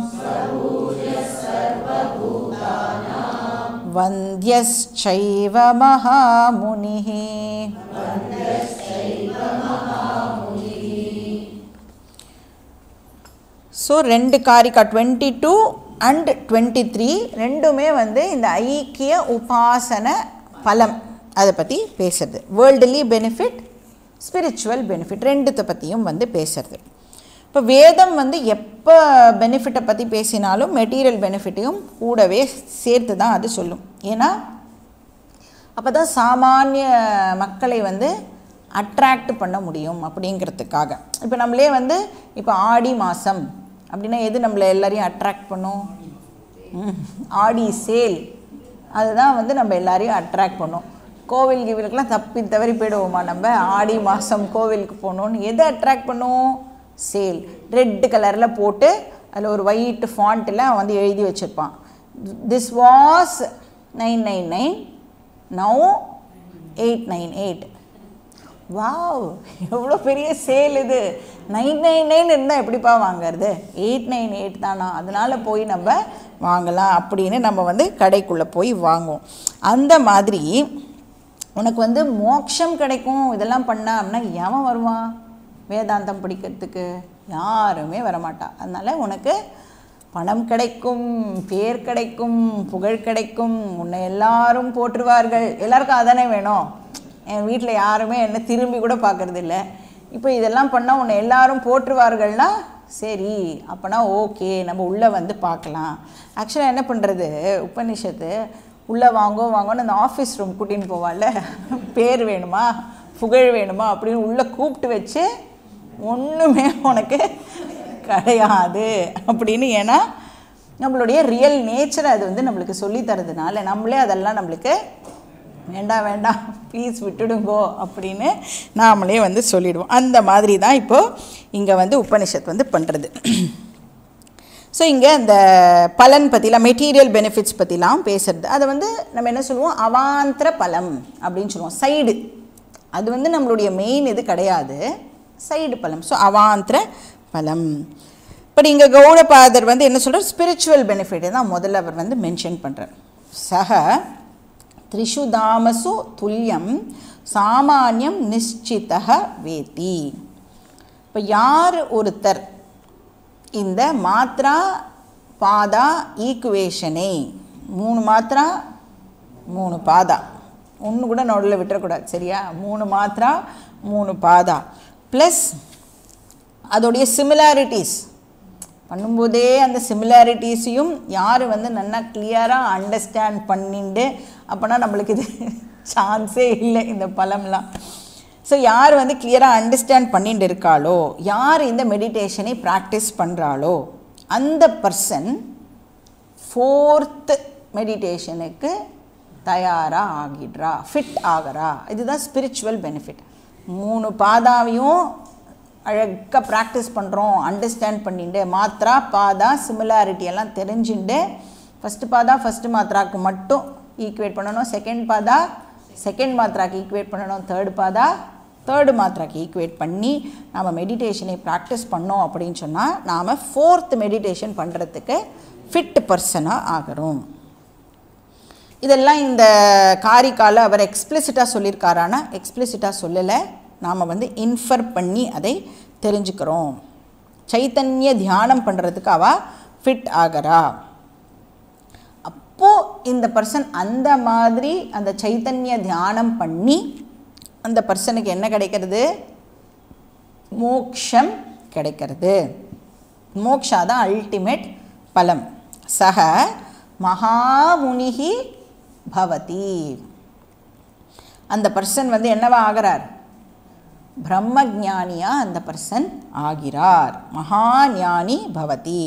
वन्द्यश्चैव महामुनिः ஸோ ரெண்டு காரிக்கா twenty two and twenty three ரெண்டுமே வந்து இந்த ஐக்கிய உபாசன பலம் அதை பற்றி பேசுறது வேர்ல்டுலி பெனிஃபிட் ஸ்பிரிச்சுவல் பெனிஃபிட் ரெண்டுத்தை பற்றியும் வந்து பேசுறது இப்போ வேதம் வந்து எப்போ பெனிஃபிட்டை பற்றி பேசினாலும் மெட்டீரியல் பெனிஃபிட்டையும் கூடவே சேர்த்து தான் அது சொல்லும் ஏன்னா அப்போ தான் சாமானிய மக்களை வந்து அட்ராக்ட் பண்ண முடியும் அப்படிங்கிறதுக்காக இப்போ நம்மளே வந்து இப்போ ஆடி மாதம் அப்படின்னா எது நம்மளை எல்லாரையும் அட்ராக்ட் பண்ணும் ம், ஆடி சேல் அதுதான் வந்து நம்ம எல்லாரையும் அட்ராக்ட் பண்ணும் கோவில் கீவிலுக்கெல்லாம் தப்பி தவறி போயிடுவோமா நம்ம ஆடி மாதம் கோவிலுக்கு போகணுன்னு எதை அட்ராக்ட் பண்ணும் சேல் ரெட் கலரில் போட்டு அதில் ஒரு ஒயிட் ஃபாண்ட்டில் வந்து எழுதி வச்சுருப்பான் this was nine nine nine now eight nine eight wow எவ்வளோ பெரிய சேல் இது நைன் நைன் நைன் இருந்தால் எப்படிப்பா வாங்குறது எயிட் நைன் எயிட் தானா அதனால் போய் நம்ம வாங்கலாம் அப்படின்னு நம்ம வந்து கடைக்குள்ளே போய் வாங்குவோம் அந்த மாதிரி உனக்கு வந்து மோட்சம் கிடைக்கும் இதெல்லாம் பண்ண அப்படின்னா எவன் வருவான் வேதாந்தம் படிக்கிறதுக்கு யாருமே வரமாட்டா அதனால் உனக்கு பணம் கிடைக்கும் பேர் கிடைக்கும் புகழ் கிடைக்கும் உன்னை எல்லாரும் போற்றுவார்கள் எல்லாருக்கும் அதானே வேணும் என் வீட்டில் யாருமே என்ன திரும்பி கூட பார்க்கறது இல்ல இப்போ இதெல்லாம் பண்ணால் உன்னை எல்லாரும் போற்றுவார்கள்னா சரி அப்போனா ஓகே நம்ம உள்ளே வந்து பார்க்கலாம் ஆக்சுவலாக என்ன பண்ணுறது உபநிஷத்து உள்ளே வாங்கோ வாங்கோன்னு அந்த ஆஃபீஸ் ரூம் கூட்டின்னு போவாள்ல பேர் வேணுமா புகழ் வேணுமா அப்படின்னு உள்ளே கூப்பிட்டு வச்சு ஒன்றுமே உனக்கு கிடையாது அப்படின்னு ஏன்னா நம்மளுடைய ரியல் நேச்சரை அது வந்து நம்மளுக்கு சொல்லி தரதுனால நம்மளே அதெல்லாம் நம்மளுக்கு வேண்டாம் வேண்டாம் ப்ளீஸ் விட்டுடுங்கோ அப்படின்னு நாமளே வந்து சொல்லிடுவோம் அந்த மாதிரி தான் இப்போது இங்கே வந்து உபனிஷத் வந்து பண்ணுறது ஸோ இங்கே இந்த பலன் பற்றிலாம் மெட்டீரியல் பெனிஃபிட்ஸ் பற்றிலாம் பேசுறது அதை வந்து நம்ம என்ன சொல்லுவோம் அவாந்திர பலம் அப்படின்னு சொல்லுவோம் சைடு அது வந்து நம்மளுடைய மெயின் இது கிடையாது சைடு பலம் ஸோ அவாந்திர பலம் பட் இங்கே கௌடபாதர் வந்து என்ன சொல்கிறார் ஸ்பிரிச்சுவல் பெனிஃபிட் தான் முதல்ல அவர் வந்து மென்ஷன் பண்ணுறார் சக த்ரிஷு தாமசு துல்லியம் சாமானியம் நிச்சிதக வேத்தி இப்போ யார் ஒருத்தர் இந்த மாத்ரா பாதா ஈக்குவேஷனை மூணு மாத்ரா மூணு பாதா ஒன்று கூட நடுவில் விட்டுறக்கூடாது சரியா மூணு மாத்ரா மூணு பாதா ப்ளஸ் அதோடைய சிமிலாரிட்டிஸ் பண்ணும்போதே அந்த சிமிலாரிட்டிஸையும் யார் வந்து நல்லா கிளியராக அண்டர்ஸ்டாண்ட் பண்ணிண்டு அப்போனா நம்மளுக்கு இது சான்ஸே இல்லை இந்த பழம்லாம் ஸோ யார் வந்து கிளியராக அண்டர்ஸ்டாண்ட் பண்ணிட்டு இருக்காளோ யார் இந்த மெடிடேஷனை ப்ராக்டிஸ் பண்ணுறாளோ அந்த பர்சன் ஃபோர்த்து மெடிடேஷனுக்கு தயாராக ஆகிடுறா ஃபிட் ஆகிறா இதுதான் ஸ்பிரிச்சுவல் பெனிஃபிட் மூணு பாதாவையும் அழகாக ப்ராக்டிஸ் பண்ணுறோம் அண்டர்ஸ்டாண்ட் பண்ணிட்டு மாத்ரா பாதா சிமிலாரிட்டி எல்லாம் தெரிஞ்சுட்டு ஃபஸ்ட்டு பாதா ஃபஸ்ட்டு மாத்ராக்கு மட்டும் ஈக்குவேட் பண்ணணும் செகண்ட் பாதா செகண்ட் மாத்ராக்கு ஈக்குவேட் பண்ணணும் தேர்டு பாதா தேர்டு மாத்ராக்கு ஈக்குவேட் பண்ணி நாம் மெடிடேஷனை ப்ராக்டிஸ் பண்ணோம் அப்படின்னு சொன்னால் நாம் ஃபோர்த் மெடிடேஷன் பண்ணுறதுக்கு ஃபிட் பர்சனாக ஆகிறோம் இதெல்லாம் இந்த காரிக்கால அவர் எக்ஸ்பிளிசிட்டாக சொல்லியிருக்காரானா எக்ஸ்பிளிசிட்டாக சொல்லலை நாம் வந்து இன்ஃபர் பண்ணி அதை தெரிஞ்சுக்கிறோம் சைத்தன்ய தியானம் பண்ணுறதுக்கு அவள் ஃபிட் ஆகிறா அப்போது இந்த பர்சன் அந்த மாதிரி அந்த சைத்தன்ய தியானம் பண்ணி அந்த பர்சனுக்கு என்ன கிடைக்கிறது மோக்ஷம் கிடைக்கிறது மோக்ஷா தான் அல்டிமேட் பலம் சக மகாமுனிகி பவதி அந்த பர்சன் வந்து என்னவா ஆகிறார் பிரம்ம ஞானியா அந்த பர்சன் ஆகிறார் மகா ஞானி பவதி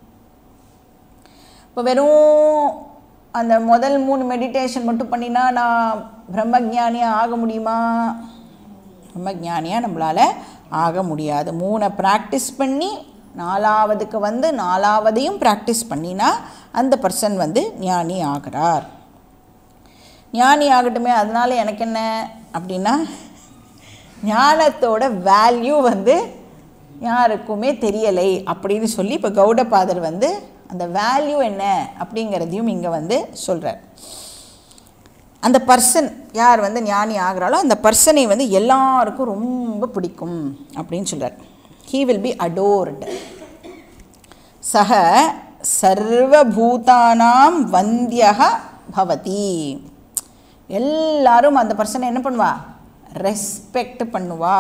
இப்போ வெறும் அந்த முதல் மூணு மெடிடேஷன் மட்டும் பண்ணினா நான் பிரம்ம ஞானியாக ஆக முடியுமா பிரம்ம ஞானியாக நம்மளால் ஆக முடியாது மூணை ப்ராக்டிஸ் பண்ணி நாலாவதுக்கு வந்து நாலாவதையும் ப்ராக்டிஸ் பண்ணினா அந்த பர்சன் வந்து ஞானி ஆகிறார் ஞானி ஆகட்டுமே அதனால எனக்கு என்ன அப்படின்னா ஞானத்தோட வேல்யூ வந்து யாருக்குமே தெரியலை அப்படின்னு சொல்லி இப்போ கௌடபாதர் வந்து அந்த வேல்யூ என்ன அப்படிங்கிறதையும் இங்கே வந்து சொல்கிறார் அந்த பர்சன் யார் வந்து ஞானி ஆகிறாளோ அந்த பர்சனை வந்து எல்லாருக்கும் ரொம்ப பிடிக்கும் அப்படின்னு சொல்கிறார் ஹீ வில் பி அடோர்டு சக சர்வபூதானாம் வந்தியக பவதி எல்லாரும் அந்த பர்சனை என்ன பண்ணுவா ரெஸ்பெக்ட் பண்ணுவா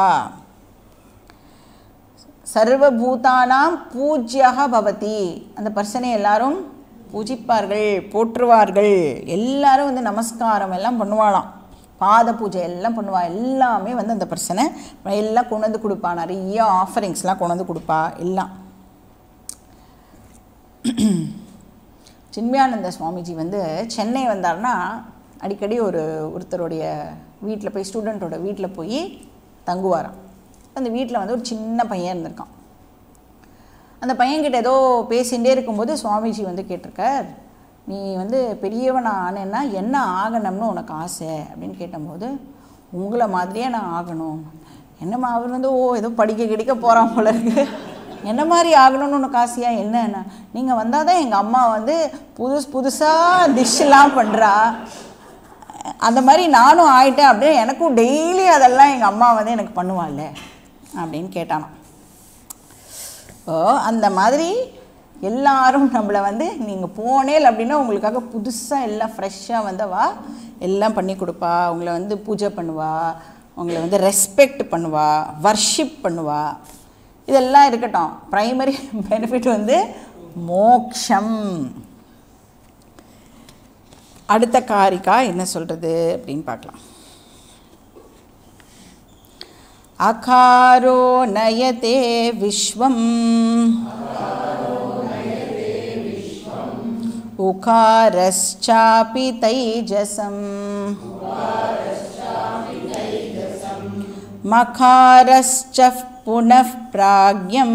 சர்வபூதானாம் பூஜ்யக பவதி அந்த பர்சனை எல்லாரும் பூஜிப்பார்கள் போற்றுவார்கள் எல்லாரும் வந்து நமஸ்காரம் எல்லாம் பண்ணுவாளாம் பாத பூஜை எல்லாம் பண்ணுவா எல்லாமே வந்து அந்த பர்சனை எல்லாம் கொண்டு வந்து கொடுப்பா நிறைய ஆஃபரிங்ஸ்லாம் கொண்டு வந்து கொடுப்பா எல்லாம் சின்மயானந்த சுவாமிஜி வந்து சென்னை வந்தார்னா அடிக்கடி ஒரு ஒருத்தருடைய வீட்டில் போய் ஸ்டூடெண்ட்டோட வீட்டில் போய் தங்குவாராம் அந்த வீட்டில் வந்து ஒரு சின்ன பையன் இருந்திருக்கான் அந்த பையன்கிட்ட ஏதோ பேசிகிட்டே இருக்கும்போது சுவாமிஜி வந்து கேட்டிருக்கார் நீ வந்து பெரியவன் ஆனேன்னா என்ன ஆகணும்னு உனக்கு ஆசை அப்படின்னு கேட்டபோது உங்களை மாதிரியே நான் ஆகணும் என்னம்மா அவர் வந்து ஓ ஏதோ படிக்க கிடைக்க போகிறான் போல இருக்கு என்ன மாதிரி ஆகணும்னு உனக்கு ஆசையா என்னன்னா நீங்கள் வந்தால் தான் எங்கள் அம்மா வந்து புதுசு புதுசாக டிஷ்ஷெல்லாம் பண்ணுறா அந்த மாதிரி நானும் ஆயிட்டேன் அப்படியே எனக்கும் டெய்லி அதெல்லாம் எங்கள் அம்மா வந்து எனக்கு பண்ணுவாள்ல அப்படின்னு கேட்டானாம் இப்போ அந்த மாதிரி எல்லாரும் நம்மளை வந்து நீங்கள் போனேல் அப்படின்னா உங்களுக்காக புதுசாக எல்லாம் ஃப்ரெஷ்ஷாக வந்தவா எல்லாம் பண்ணி கொடுப்பா உங்களை வந்து பூஜை பண்ணுவா உங்களை வந்து ரெஸ்பெக்ட் பண்ணுவா வர்ஷிப் பண்ணுவா இதெல்லாம் இருக்கட்டும் ப்ரைமரி பெனிஃபிட் வந்து மோக்ஷம் அடுத்த காரிக்கா என்ன சொல்கிறது அப்படின்னு பார்க்கலாம் அகாரோ நயதே விஸ்வம் उकारश्चापि तैजसम् मकारश्च पुनः प्राज्ञम्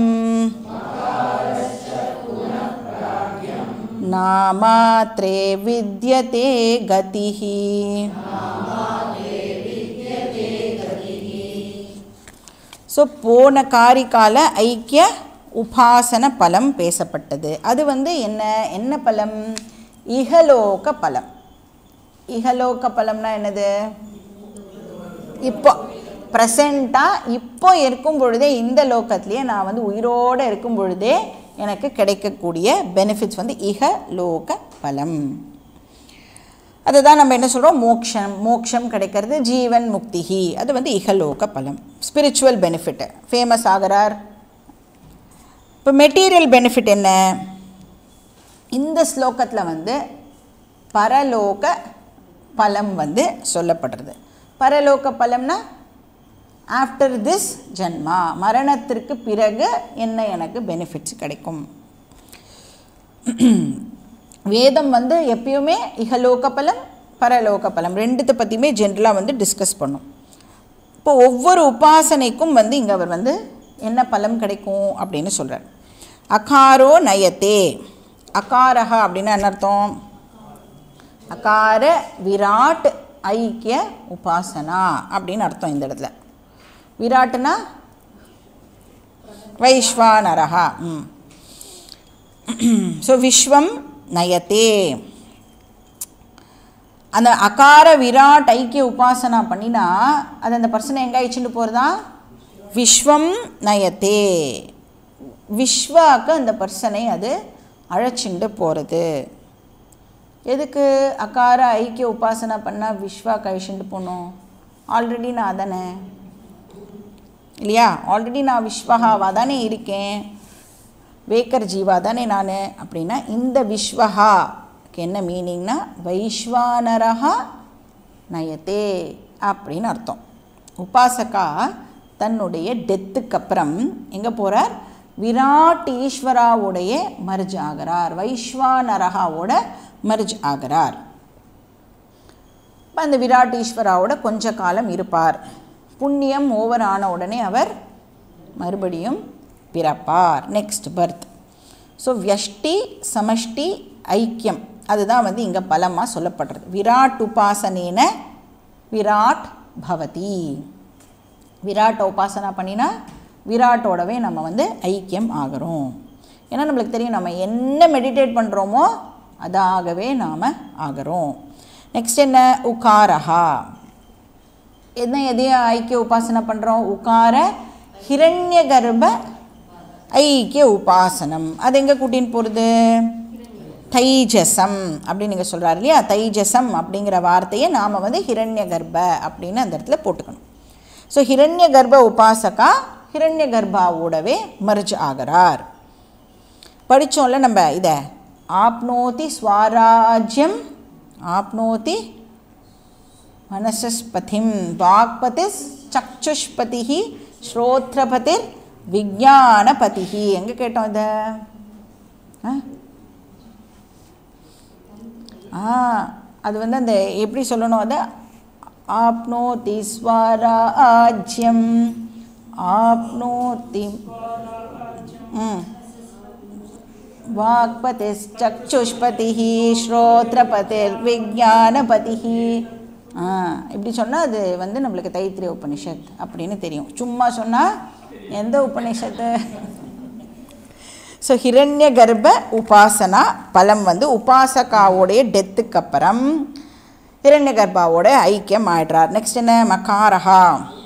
नामात्रे विद्यते गतिः ஸோ போன காரிக்கால ஐக்கிய உபாசன பலம் பேசப்பட்டது அது வந்து என்ன என்ன பலம் இகலோக பலம் இகலோக பலம்னா என்னது இப்போ ப்ரெசண்ட்டாக இப்போ இருக்கும் பொழுதே இந்த லோகத்திலேயே நான் வந்து உயிரோடு இருக்கும் பொழுதே எனக்கு கிடைக்கக்கூடிய பெனிஃபிட்ஸ் வந்து இக லோக பலம் அதுதான் நம்ம என்ன சொல்கிறோம் மோக்ஷம் மோக்ஷம் கிடைக்கிறது ஜீவன் முக்திஹி அது வந்து இகலோக பலம் ஸ்பிரிச்சுவல் பெனிஃபிட் ஃபேமஸ் ஆகிறார் இப்போ மெட்டீரியல் பெனிஃபிட் என்ன இந்த ஸ்லோகத்தில் வந்து பரலோக பலம் வந்து சொல்லப்படுறது பரலோக பலம்னா ஆஃப்டர் திஸ் ஜன்மா மரணத்திற்கு பிறகு என்ன எனக்கு பெனிஃபிட்ஸ் கிடைக்கும் வேதம் வந்து எப்பயுமே இகலோக பலம் பரலோக பலம் ரெண்டுத்தை பற்றியுமே ஜென்ரலாக வந்து டிஸ்கஸ் பண்ணும் இப்போ ஒவ்வொரு உபாசனைக்கும் வந்து இங்கே அவர் வந்து என்ன பலம் கிடைக்கும் அப்படின்னு சொல்கிறார் அகாரோ நயத்தே அகாரஹா அப்படின்னா என்ன அர்த்தம் அகார விராட் ஐக்கிய உபாசனா அப்படின்னு அர்த்தம் இந்த இடத்துல விராட்னா வைஸ்வானரஹா ம் ஸோ விஸ்வம் நயத்தே அந்த அகார விராட் ஐக்கிய உபாசனா பண்ணினா அது அந்த பர்சனை எங்கே அழிச்சுட்டு போகிறதா விஸ்வம் நயத்தே விஸ்வாக்கு அந்த பர்சனை அது அழைச்சிண்டு போகிறது எதுக்கு அகார ஐக்கிய உபாசனா பண்ணால் விஸ்வாக்கு அழிச்சுட்டு போகணும் ஆல்ரெடி நான் அதானே இல்லையா ஆல்ரெடி நான் விஸ்வஹாவாக தானே இருக்கேன் வேக்கர் ஜீவா தானே நான் அப்படின்னா இந்த விஸ்வஹாக்கு என்ன மீனிங்னா வைஸ்வானரஹா நயத்தே அப்படின்னு அர்த்தம் உபாசகா தன்னுடைய டெத்துக்கு அப்புறம் எங்கே போகிறார் விராட் ஈஸ்வராவுடைய மர்ஜ் ஆகிறார் வைஸ்வானரகாவோட மர்ஜ் ஆகிறார் இப்போ அந்த விராட் ஈஸ்வராவோட கொஞ்ச காலம் இருப்பார் புண்ணியம் ஓவர் ஆன உடனே அவர் மறுபடியும் பிறப்பார் நெக்ஸ்ட் பர்த் ஸோ வியஷ்டி சமஷ்டி ஐக்கியம் அதுதான் வந்து இங்கே பலமாக சொல்லப்படுறது விராட் உபாசனேன விராட் பவதி விராட் உபாசனா பண்ணினா விராட்டோடவே நம்ம வந்து ஐக்கியம் ஆகிறோம் ஏன்னா நம்மளுக்கு தெரியும் நம்ம என்ன மெடிடேட் பண்ணுறோமோ அதாகவே நாம் ஆகிறோம் நெக்ஸ்ட் என்ன உகாரஹா என்ன எதையும் ஐக்கிய உபாசனை பண்ணுறோம் உகார ஹிரண்ய கர்ப்ப ஐக்கிய உபாசனம் அது எங்கே கூட்டின்னு போகிறது தைஜசம் அப்படின்னு நீங்கள் சொல்கிறாரு இல்லையா தைஜசம் அப்படிங்கிற வார்த்தையை நாம் வந்து ஹிரண்ய கர்ப்ப அப்படின்னு அந்த இடத்துல போட்டுக்கணும் ஸோ ஹிரண்ய கர்ப்ப உபாசகா ஹிரண்ய கர்ப்பாவோடவே மர்ஜ் ஆகிறார் படித்தோம்ல நம்ம இதை ஆப்னோதி ஸ்வராஜ்யம் ஆப்னோதி மனசஸ்பதிம் வாக்பதிஸ் சக்ஷுஷ்பதி ஸ்ரோத்ரபதிர் விஜானபதி எங்கே கேட்டோம் இதை ஆ ஆ அது வந்து அந்த எப்படி சொல்லணும் அதை ஆப்னோதி ஸ்வராஜ்யம் ஆப்னோதி ம் வாக்பதிச்சக்ஷுஷ்பதிः ஸ்ரோத்ரபதிர்விஜானபதிः ஆ இப்படி சொன்னால் அது வந்து நம்மளுக்கு தைத்திரிய உபனிஷத் அப்படின்னு தெரியும் சும்மா சொன்னால் எந்த உபனிஷத்து ஸோ ஹிரண்ய கர்ப்ப உபாசனா பலம் வந்து உபாசகாவோடைய டெத்துக்கு அப்புறம் ஹிரண்ய கர்ப்பாவோட ஐக்கியம் ஆயிடுறார் நெக்ஸ்ட் என்ன மகாரஹா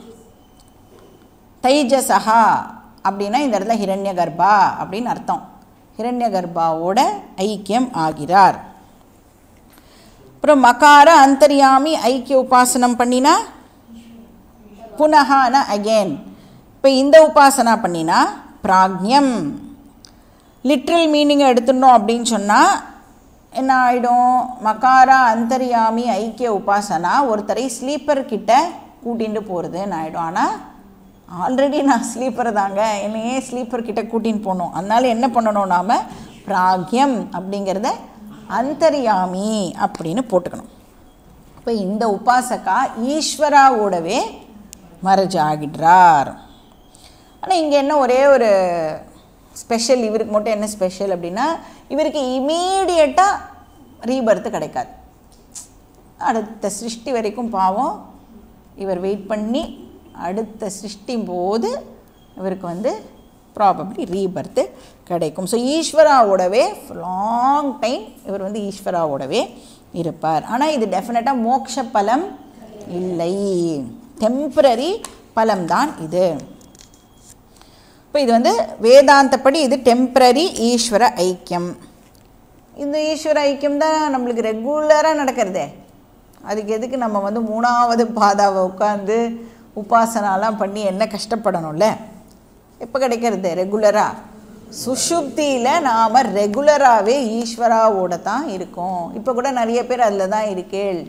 தைஜசஹா அப்படின்னா இந்த இடத்துல ஹிரண்ய கர்ப்பா அப்படின்னு அர்த்தம் ஹிரண்ய கர்ப்பாவோட ஐக்கியம் ஆகிறார் அப்புறம் மகார அந்தர்யாமி ஐக்கிய உபாசனம் பண்ணினா புனகான அகேன் இப்போ இந்த உபாசனா பண்ணினா பிராக்ஞம் லிட்ரல் மீனிங்கை எடுத்துடணும் அப்படின்னு சொன்னால் என்ன ஆகிடும் மகாரா அந்தர்யாமி ஐக்கிய உபாசனா ஒருத்தரை ஸ்லீப்பர் கிட்ட கூட்டிகிட்டு போகிறதுன்னு ஆகிடும் ஆனால் ஆல்ரெடி நான் ஸ்லீப்பர் தாங்க என்னையே ஸ்லீப்பர் கிட்ட கூட்டின்னு போகணும் அதனால என்ன பண்ணணும் நாம் பிராக்யம் அப்படிங்கிறத அந்தர்யாமி அப்படின்னு போட்டுக்கணும் இப்போ இந்த உபாசகா ஈஸ்வராவோடவே மரஜ் ஆகிடுறார் ஆனால் இங்கே என்ன ஒரே ஒரு ஸ்பெஷல் இவருக்கு மட்டும் என்ன ஸ்பெஷல் அப்படின்னா இவருக்கு இமீடியட்டாக ரீபர்த்து கிடைக்காது அடுத்த சிருஷ்டி வரைக்கும் பாவம் இவர் வெயிட் பண்ணி அடுத்த சிருஷ்டியும் போது இவருக்கு வந்து ப்ராபப்ளி ரீபர்த்து கிடைக்கும் ஸோ ஈஸ்வராவோடவே லாங் டைம் இவர் வந்து ஈஸ்வராவோடவே இருப்பார் ஆனால் இது டெஃபினட்டாக மோட்ச பலம் இல்லை டெம்பரரி பலம்தான் இது இப்போ இது வந்து வேதாந்தப்படி இது டெம்பரரி ஈஸ்வர ஐக்கியம் இந்த ஈஸ்வர ஐக்கியம் தான் நம்மளுக்கு ரெகுலராக நடக்கிறதே அதுக்கு எதுக்கு நம்ம வந்து மூணாவது பாதாவை உட்காந்து உபாசனாலாம் பண்ணி என்ன கஷ்டப்படணும்ல எப்போ கிடைக்கிறது ரெகுலராக சுஷுப்தியில் நாம் ரெகுலராகவே ஈஸ்வராவோட தான் இருக்கோம் இப்போ கூட நிறைய பேர் அதில் தான் இருக்கேள்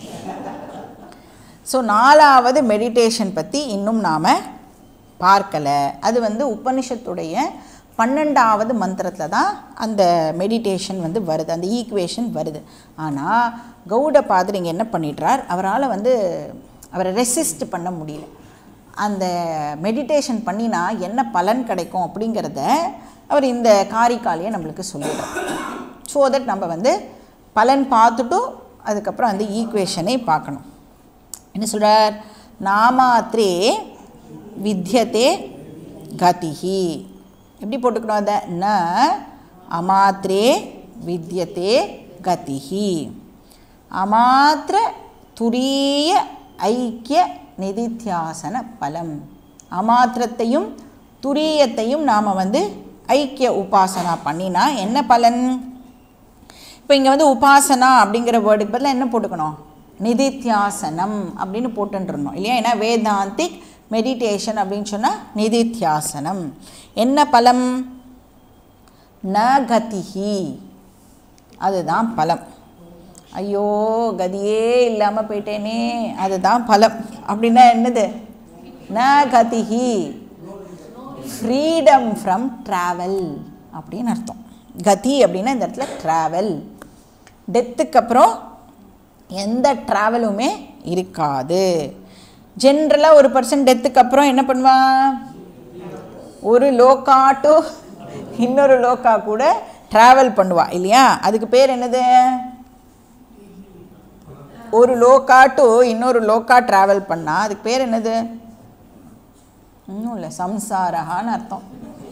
ஸோ நாலாவது மெடிடேஷன் பற்றி இன்னும் நாம் பார்க்கலை அது வந்து உபனிஷத்துடைய பன்னெண்டாவது மந்திரத்தில் தான் அந்த மெடிடேஷன் வந்து வருது அந்த ஈக்குவேஷன் வருது ஆனால் கௌட பாதர் இங்கே என்ன பண்ணிடுறார் அவரால் வந்து அவரை ரெசிஸ்ட் பண்ண முடியல அந்த மெடிடேஷன் பண்ணினா என்ன பலன் கிடைக்கும் அப்படிங்கிறத அவர் இந்த காரிக்காலையை நம்மளுக்கு சொல்லிடுறார் ஸோ தட் நம்ம வந்து பலன் பார்த்துட்டும் அதுக்கப்புறம் அந்த ஈக்குவேஷனை பார்க்கணும் என்ன சொல்கிறார் நாமாத்ரே வித்தியதே கதிஹி எப்படி போட்டுக்கணும் அதை ந அமாத்ரே வித்தியதே கதிஹி அமாத்திர துரிய ஐக்கிய நிதித்தியாசன பலம் அமாத்திரத்தையும் துரியத்தையும் நாம் வந்து ஐக்கிய உபாசனா பண்ணினா என்ன பலன் இப்போ இங்கே வந்து உபாசனா அப்படிங்கிற வேர்டுக்கு பதிலாக என்ன போட்டுக்கணும் நிதித்தியாசனம் அப்படின்னு போட்டுருந்தோம் இல்லையா ஏன்னா வேதாந்திக் மெடிடேஷன் அப்படின்னு சொன்னால் நிதித்தியாசனம் என்ன பலம் ந கதிஹி அதுதான் பலம் ஐயோ கதியே இல்லாமல் போயிட்டேனே அதுதான் பலம் அப்படின்னா என்னது ந கதிஹி ஃப்ரீடம் ஃப்ரம் ட்ராவல் அப்படின்னு அர்த்தம் கதி அப்படின்னா இந்த இடத்துல ட்ராவல் டெத்துக்கு அப்புறம் எந்த ட்ராவலுமே இருக்காது ஜென்ரலாக ஒரு பர்சன் டெத்துக்கு அப்புறம் என்ன பண்ணுவான் ஒரு லோக்கா டு இன்னொரு லோக்கா கூட ட்ராவல் பண்ணுவா இல்லையா அதுக்கு பேர் என்னது ஒரு லோக்கா டு இன்னொரு லோக்கா ட்ராவல் பண்ணால் அதுக்கு பேர் என்னது இன்னும் இல்லை சம்சாரகான்னு அர்த்தம்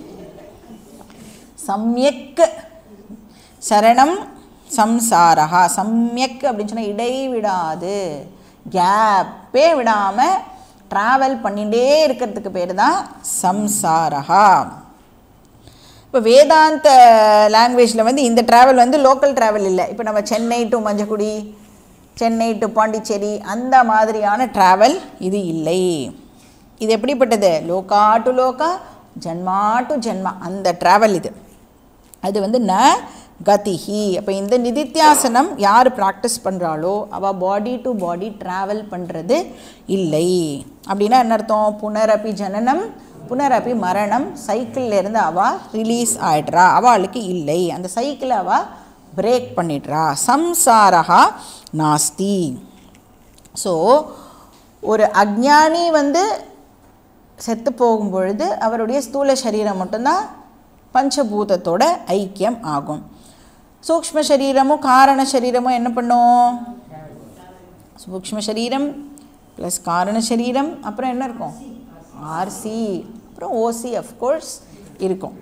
சம்யக் சரணம் சம்சாரஹா சம்யக் அப்படின்னு சொன்னால் இடைவிடாது கேப்பே விடாமல் ட்ராவல் பண்ணிகிட்டே இருக்கிறதுக்கு பேர் தான் சம்சாரஹா இப்போ வேதாந்த லாங்குவேஜில் வந்து இந்த ட்ராவல் வந்து லோக்கல் ட்ராவல் இல்லை இப்போ நம்ம சென்னை டு மஞ்சக்குடி சென்னை டு பாண்டிச்சேரி அந்த மாதிரியான ட்ராவல் இது இல்லை இது எப்படிப்பட்டது லோகா டு லோகா ஜன்மா டு ஜென்மா அந்த ட்ராவல் இது அது வந்து ந கதிஹி அப்போ இந்த நிதித்தியாசனம் யார் ப்ராக்டிஸ் பண்ணுறாளோ அவள் பாடி டு பாடி ட்ராவல் பண்ணுறது இல்லை அப்படின்னா என்ன அர்த்தம் புனரப்பி ஜனனம் புனரப்பி மரணம் சைக்கிள்ல இருந்து அவள் ரிலீஸ் ஆகிடுறா அவளுக்கு இல்லை அந்த சைக்கிளை அவள் பிரேக் பண்ணிடுறா சம்சாரா நாஸ்தி ஸோ ஒரு அஜ்ஞானி வந்து செத்து போகும் பொழுது அவருடைய ஸ்தூல சரீரம் மட்டும்தான் பஞ்சபூதத்தோட ஐக்கியம் ஆகும் சூக்ஷ்ம சரீரமும் காரண சரீரமும் என்ன பண்ணும் சூக்ஷ்ம சரீரம் ப்ளஸ் காரண சரீரம் அப்புறம் என்ன இருக்கும் ஆர்சி அப்புறம் ஓசி அஃப்கோர்ஸ் இருக்கும்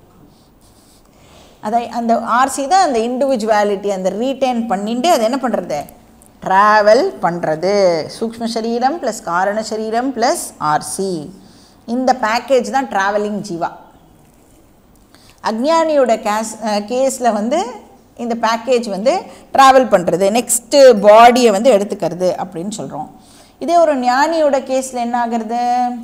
அதை அந்த ஆர்சி தான் அந்த இண்டிவிஜுவாலிட்டி அந்த ரீட்டைன் பண்ணிட்டு அது என்ன பண்ணுறது ட்ராவல் பண்ணுறது சூக்ஷ்ம சரீரம் ப்ளஸ் காரண சரீரம் ப்ளஸ் ஆர்சி இந்த பேக்கேஜ் தான் ட்ராவலிங் ஜீவா அக்ஞானியோட கேஸ் கேஸில் வந்து இந்த பேக்கேஜ் வந்து ட்ராவல் பண்ணுறது நெக்ஸ்ட்டு பாடியை வந்து எடுத்துக்கிறது அப்படின்னு சொல்கிறோம் இதே ஒரு ஞானியோட கேஸில் என்ன ஆகிறது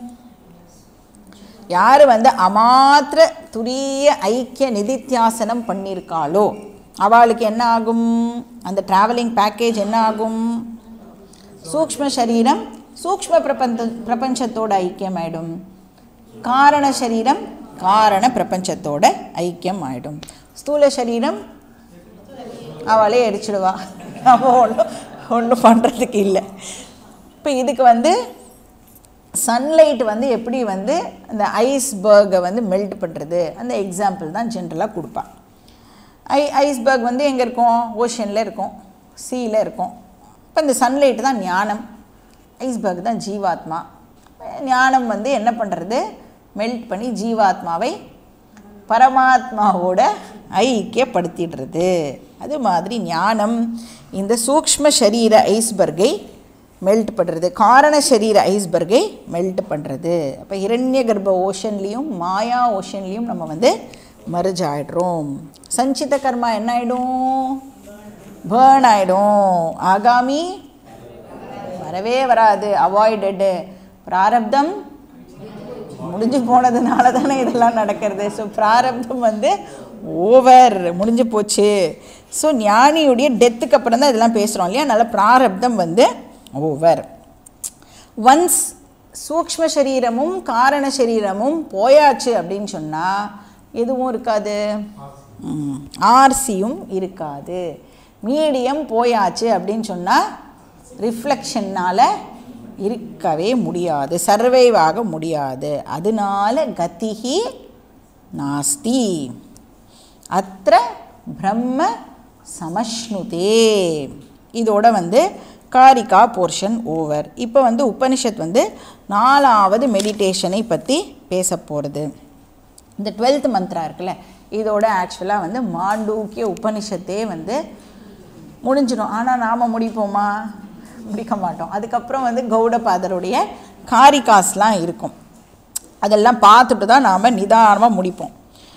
யார் வந்து அமாத்திர துரிய ஐக்கிய நிதித்தியாசனம் பண்ணியிருக்காளோ அவளுக்கு என்ன ஆகும் அந்த ட்ராவலிங் பேக்கேஜ் என்ன ஆகும் சூக்ஷ்ம சரீரம் சூக்ஷ்ம பிரபஞ்ச பிரபஞ்சத்தோட ஐக்கியம் ஆயிடும் காரண சரீரம் காரண பிரபஞ்சத்தோட ஐக்கியம் ஆயிடும் ஸ்தூல சரீரம் அவளே அடிச்சிடுவா நம்ம ஒன்றும் ஒன்றும் பண்ணுறதுக்கு இல்லை இப்போ இதுக்கு வந்து சன்லைட் வந்து எப்படி வந்து அந்த ஐஸ்பர்கை வந்து மெல்ட் பண்ணுறது அந்த எக்ஸாம்பிள் தான் ஜென்ரலாக கொடுப்பான் ஐ ஐஸ்பர்க் வந்து எங்கே இருக்கும் ஓஷனில் இருக்கும் சீயில் இருக்கும் இப்போ இந்த சன்லைட் தான் ஞானம் ஐஸ்பர்க் தான் ஜீவாத்மா ஞானம் வந்து என்ன பண்ணுறது மெல்ட் பண்ணி ஜீவாத்மாவை பரமாத்மாவோட ஐக்கியப்படுத்திடுறது அது மாதிரி ஞானம் இந்த சூக்ஷ்ம சரீர ஐஸ்பர்கை மெல்ட் பண்ணுறது காரண சரீர ஐஸ்பர்கை மெல்ட் பண்ணுறது அப்போ இரண்ய கர்ப்ப ஓஷன்லேயும் மாயா ஓஷன்லேயும் நம்ம வந்து மர்ஜ் ஆகிடுறோம் சஞ்சித கர்மா என்ன ஆகிடும் பேர்ன் ஆகிடும் ஆகாமி வரவே வராது அவாய்டடு பிராரப்தம் முடிஞ்சு போனதுனால தானே இதெல்லாம் நடக்கிறது ஸோ பிராரப்தம் வந்து ஓவர் முடிஞ்சு போச்சு ஸோ ஞானியுடைய டெத்துக்கு அப்புறம் தான் இதெல்லாம் பேசுகிறோம் இல்லையா அதனால் பிராரப்தம் வந்து ஓவர் ஒன்ஸ் சூக்ஷ்ம சரீரமும் காரண சரீரமும் போயாச்சு அப்படின்னு சொன்னால் எதுவும் இருக்காது ஆர்சியும் இருக்காது மீடியம் போயாச்சு அப்படின்னு சொன்னால் ரிஃப்ளெக்ஷன்னால் இருக்கவே முடியாது சர்வைவ் ஆக முடியாது அதனால கதிகி நாஸ்தி அத்த பிரம்ம சமஷ்ணுதே இதோட வந்து காரிகா போர்ஷன் ஓவர் இப்போ வந்து உபனிஷத் வந்து நாலாவது மெடிடேஷனை பற்றி பேச போகிறது இந்த டுவெல்த் மந்த்ரா இருக்குல்ல இதோட ஆக்சுவலாக வந்து மாண்டூக்கிய உபனிஷத்தே வந்து முடிஞ்சிடும் ஆனால் நாம் முடிப்போமா முடிக்க மாட்டோம் அதுக்கப்புறம் வந்து கௌடபாதருடைய காரிகாஸ்லாம் இருக்கும் அதெல்லாம் பார்த்துட்டு தான் நாம் நிதானமாக முடிப்போம்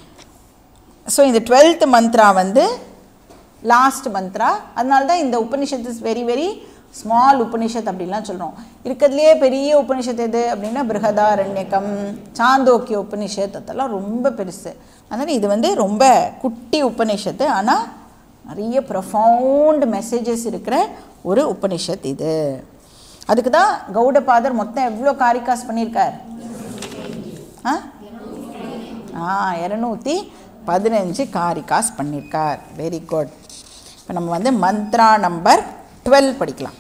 ஸோ இந்த டுவெல்த் மந்த்ரா வந்து லாஸ்ட் மந்த்ரா அதனால தான் இந்த Upanishad is very very small Upanishad அப்படின்லாம் சொல்கிறோம் இருக்கிறதுலையே பெரிய உபனிஷத் எது அப்படின்னா பிருகதாரண்யகம் சாந்தோக்கிய உபனிஷத் அதெல்லாம் ரொம்ப பெருசு அதனால் இது வந்து ரொம்ப குட்டி உபனிஷத்து ஆனால் நிறைய ப்ரொஃபவுண்ட் மெசேஜஸ் இருக்கிற ஒரு உபனிஷத் இது அதுக்கு தான் கௌடபாதர் மொத்தம் எவ்வளோ காரிகாஸ் பண்ணியிருக்கார் ஆ ஆ இரநூத்தி பதினஞ்சு காரிகாஸ் பண்ணியிருக்கார் வெரி குட் இப்போ நம்ம வந்து மந்த்ரா நம்பர் டுவெல் படிக்கலாம்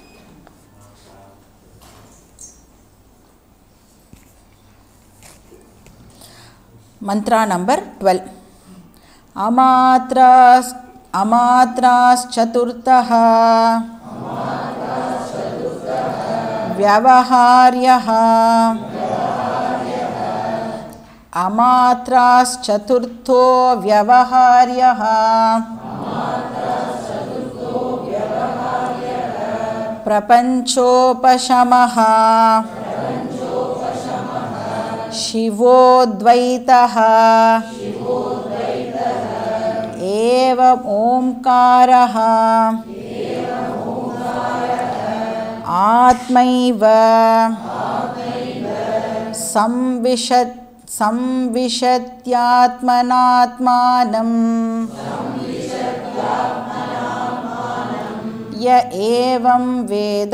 மந்த்ரா நம்பர் டுவெல் அமாத்ராஸ் अमात्राश्चतुर्थः व्यवहार्यः अमात्राश्चतुर्थो व्यवहार्यः प्रपञ्चोपशमः शिवोद्वैतः एवम् ओङ्कारः आत्मैव संविशत् संविशत्यात्मनात्मानं य एवं वेद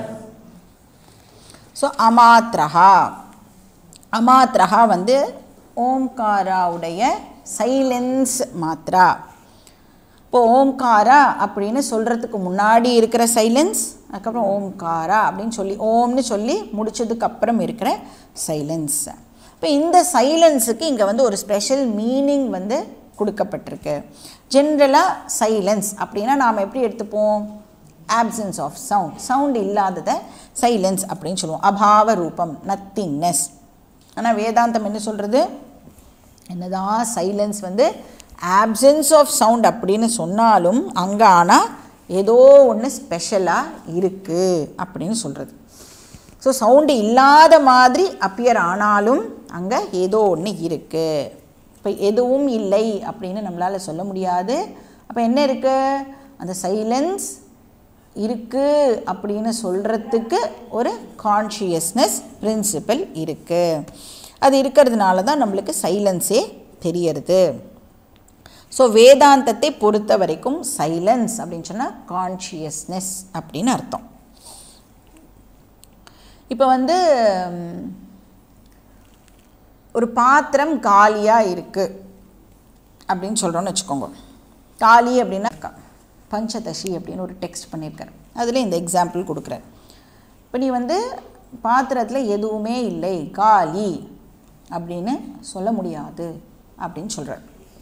ஸோ அமாத்திரஹா அமாத்திரஹா வந்து ஓம்காராவுடைய சைலன்ஸ் மாத்ரா இப்போ ஓம்காரா அப்படின்னு சொல்கிறதுக்கு முன்னாடி இருக்கிற சைலன்ஸ் அதுக்கப்புறம் ஓம்காரா அப்படின்னு சொல்லி ஓம்னு சொல்லி முடிச்சதுக்கு அப்புறம் இருக்கிற சைலன்ஸ் இப்போ இந்த சைலன்ஸுக்கு இங்கே வந்து ஒரு ஸ்பெஷல் மீனிங் வந்து கொடுக்கப்பட்டிருக்கு ஜென்ரலாக சைலன்ஸ் அப்படின்னா நாம் எப்படி எடுத்துப்போம் ஆப்சன்ஸ் ஆஃப் சவுண்ட் சவுண்ட் இல்லாததை சைலன்ஸ் அப்படின்னு சொல்லுவோம் அபாவ ரூபம் நத்திங்னஸ் ஆனால் வேதாந்தம் என்ன சொல்கிறது என்னதான் சைலன்ஸ் வந்து ஆப்சன்ஸ் ஆஃப் சவுண்ட் அப்படின்னு சொன்னாலும் அங்கே ஆனால் ஏதோ ஒன்று ஸ்பெஷலாக இருக்குது அப்படின்னு சொல்கிறது ஸோ சவுண்டு இல்லாத மாதிரி அப்பியர் ஆனாலும் அங்கே ஏதோ ஒன்று இருக்குது இப்போ எதுவும் இல்லை அப்படின்னு நம்மளால் சொல்ல முடியாது அப்போ என்ன இருக்குது அந்த சைலன்ஸ் இருக்குது அப்படின்னு சொல்கிறதுக்கு ஒரு கான்ஷியஸ்னஸ் பிரின்சிபல் இருக்குது அது இருக்கிறதுனால தான் நம்மளுக்கு சைலன்ஸே தெரியறது ஸோ வேதாந்தத்தை பொறுத்த வரைக்கும் சைலன்ஸ் அப்படின்னு சொன்னால் கான்ஷியஸ்னஸ் அப்படின்னு அர்த்தம் இப்போ வந்து ம், ஒரு பாத்திரம் காலியாக இருக்குது அப்படின்னு சொல்கிறோன்னு வச்சுக்கோங்க காலி அப்படின்னா க- பஞ்சதசி அப்படின்னு ஒரு டெக்ஸ்ட் பண்ணியிருக்காரு அதில் இந்த எக்ஸாம்பிள் கொடுக்குறாரு இப்போ நீ வந்து பாத்திரத்தில் எதுவுமே இல்லை காலி அப்படின்னு சொல்ல முடியாது அப்படின்னு சொல்கிறார்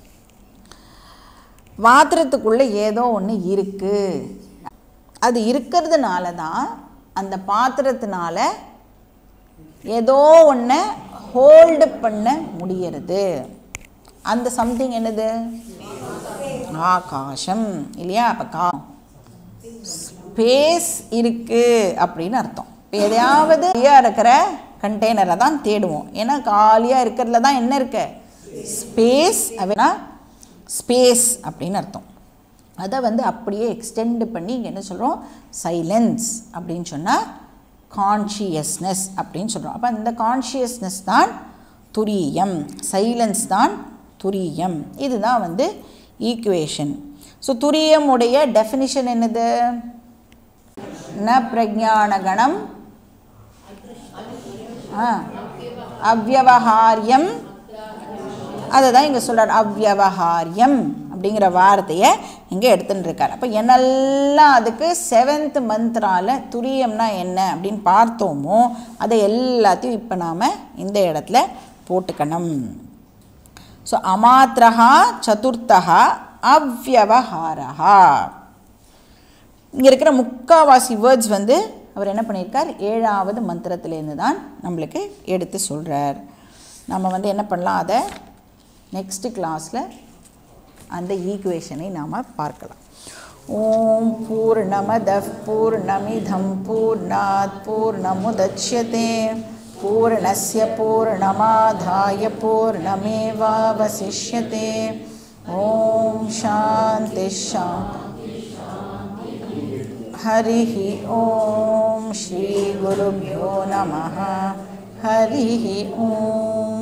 பாத்திரத்துக்குள்ளே ஏதோ ஒன்று இருக்குது அது இருக்கிறதுனால தான் அந்த பாத்திரத்தினால ஏதோ ஒன்றை ஹோல்டு பண்ண முடியறது அந்த சம்திங் என்னது ஆகாசம் இல்லையா அப்போ கா ஸ்பேஸ் இருக்கு அப்படின்னு அர்த்தம் இப்போ எதையாவது காலியாக இருக்கிற கண்டெய்னரை தான் தேடுவோம் ஏன்னா காலியாக இருக்கிறதுல தான் என்ன இருக்கு ஸ்பேஸ் அப்படின்னா ஸ்பேஸ் அப்படின்னு அர்த்தம் அதை வந்து அப்படியே எக்ஸ்டெண்ட் பண்ணி இங்கே என்ன சொல்கிறோம் சைலன்ஸ் அப்படின்னு சொன்னால் கான்ஷியஸ்னஸ் அப்படின்னு சொல்கிறோம் அப்போ இந்த கான்ஷியஸ்னஸ் தான் துரியம் சைலன்ஸ் தான் துரியம் இதுதான் வந்து ஈக்குவேஷன் ஸோ துரியம் உடைய டெஃபினிஷன் என்னது ந பிரஜானகணம் ஆ அவ்வவஹாரியம் அதை தான் இங்கே சொல்கிறார் அவ்வவஹாரியம் அப்படிங்கிற வார்த்தையை இங்கே எடுத்துன்னு இருக்கார் அப்போ என்னெல்லாம் அதுக்கு செவன்த் மந்த்ரால துரியம்னா என்ன அப்படின்னு பார்த்தோமோ அதை எல்லாத்தையும் இப்போ நாம் இந்த இடத்துல போட்டுக்கணும் ஸோ அமாத்திரஹா சதுர்த்தஹா அவ்வவஹாரஹா இங்கே இருக்கிற முக்காவாசி வேர்ட்ஸ் வந்து அவர் என்ன பண்ணியிருக்கார் ஏழாவது மந்திரத்திலேருந்து தான் நம்மளுக்கு எடுத்து சொல்கிறார் நம்ம வந்து என்ன பண்ணலாம் அதை நெக்ஸ்ட் கிளாஸில் அந்த ஈக்குவேஷனை நாம் பார்க்கலாம் ஓம் பூர்ணமத பூர்ணமிதம் பூர்ணாத் பூர்ணமுதட்சியதே பூர்ணஸ்ய பூர்ணமாதாய பூர்ணமேவாவசிஷ்யதே ஓம் சாந்தி சாந்தி हरिः ॐ श्रीगुरुभ्यो नमः हरिः ॐ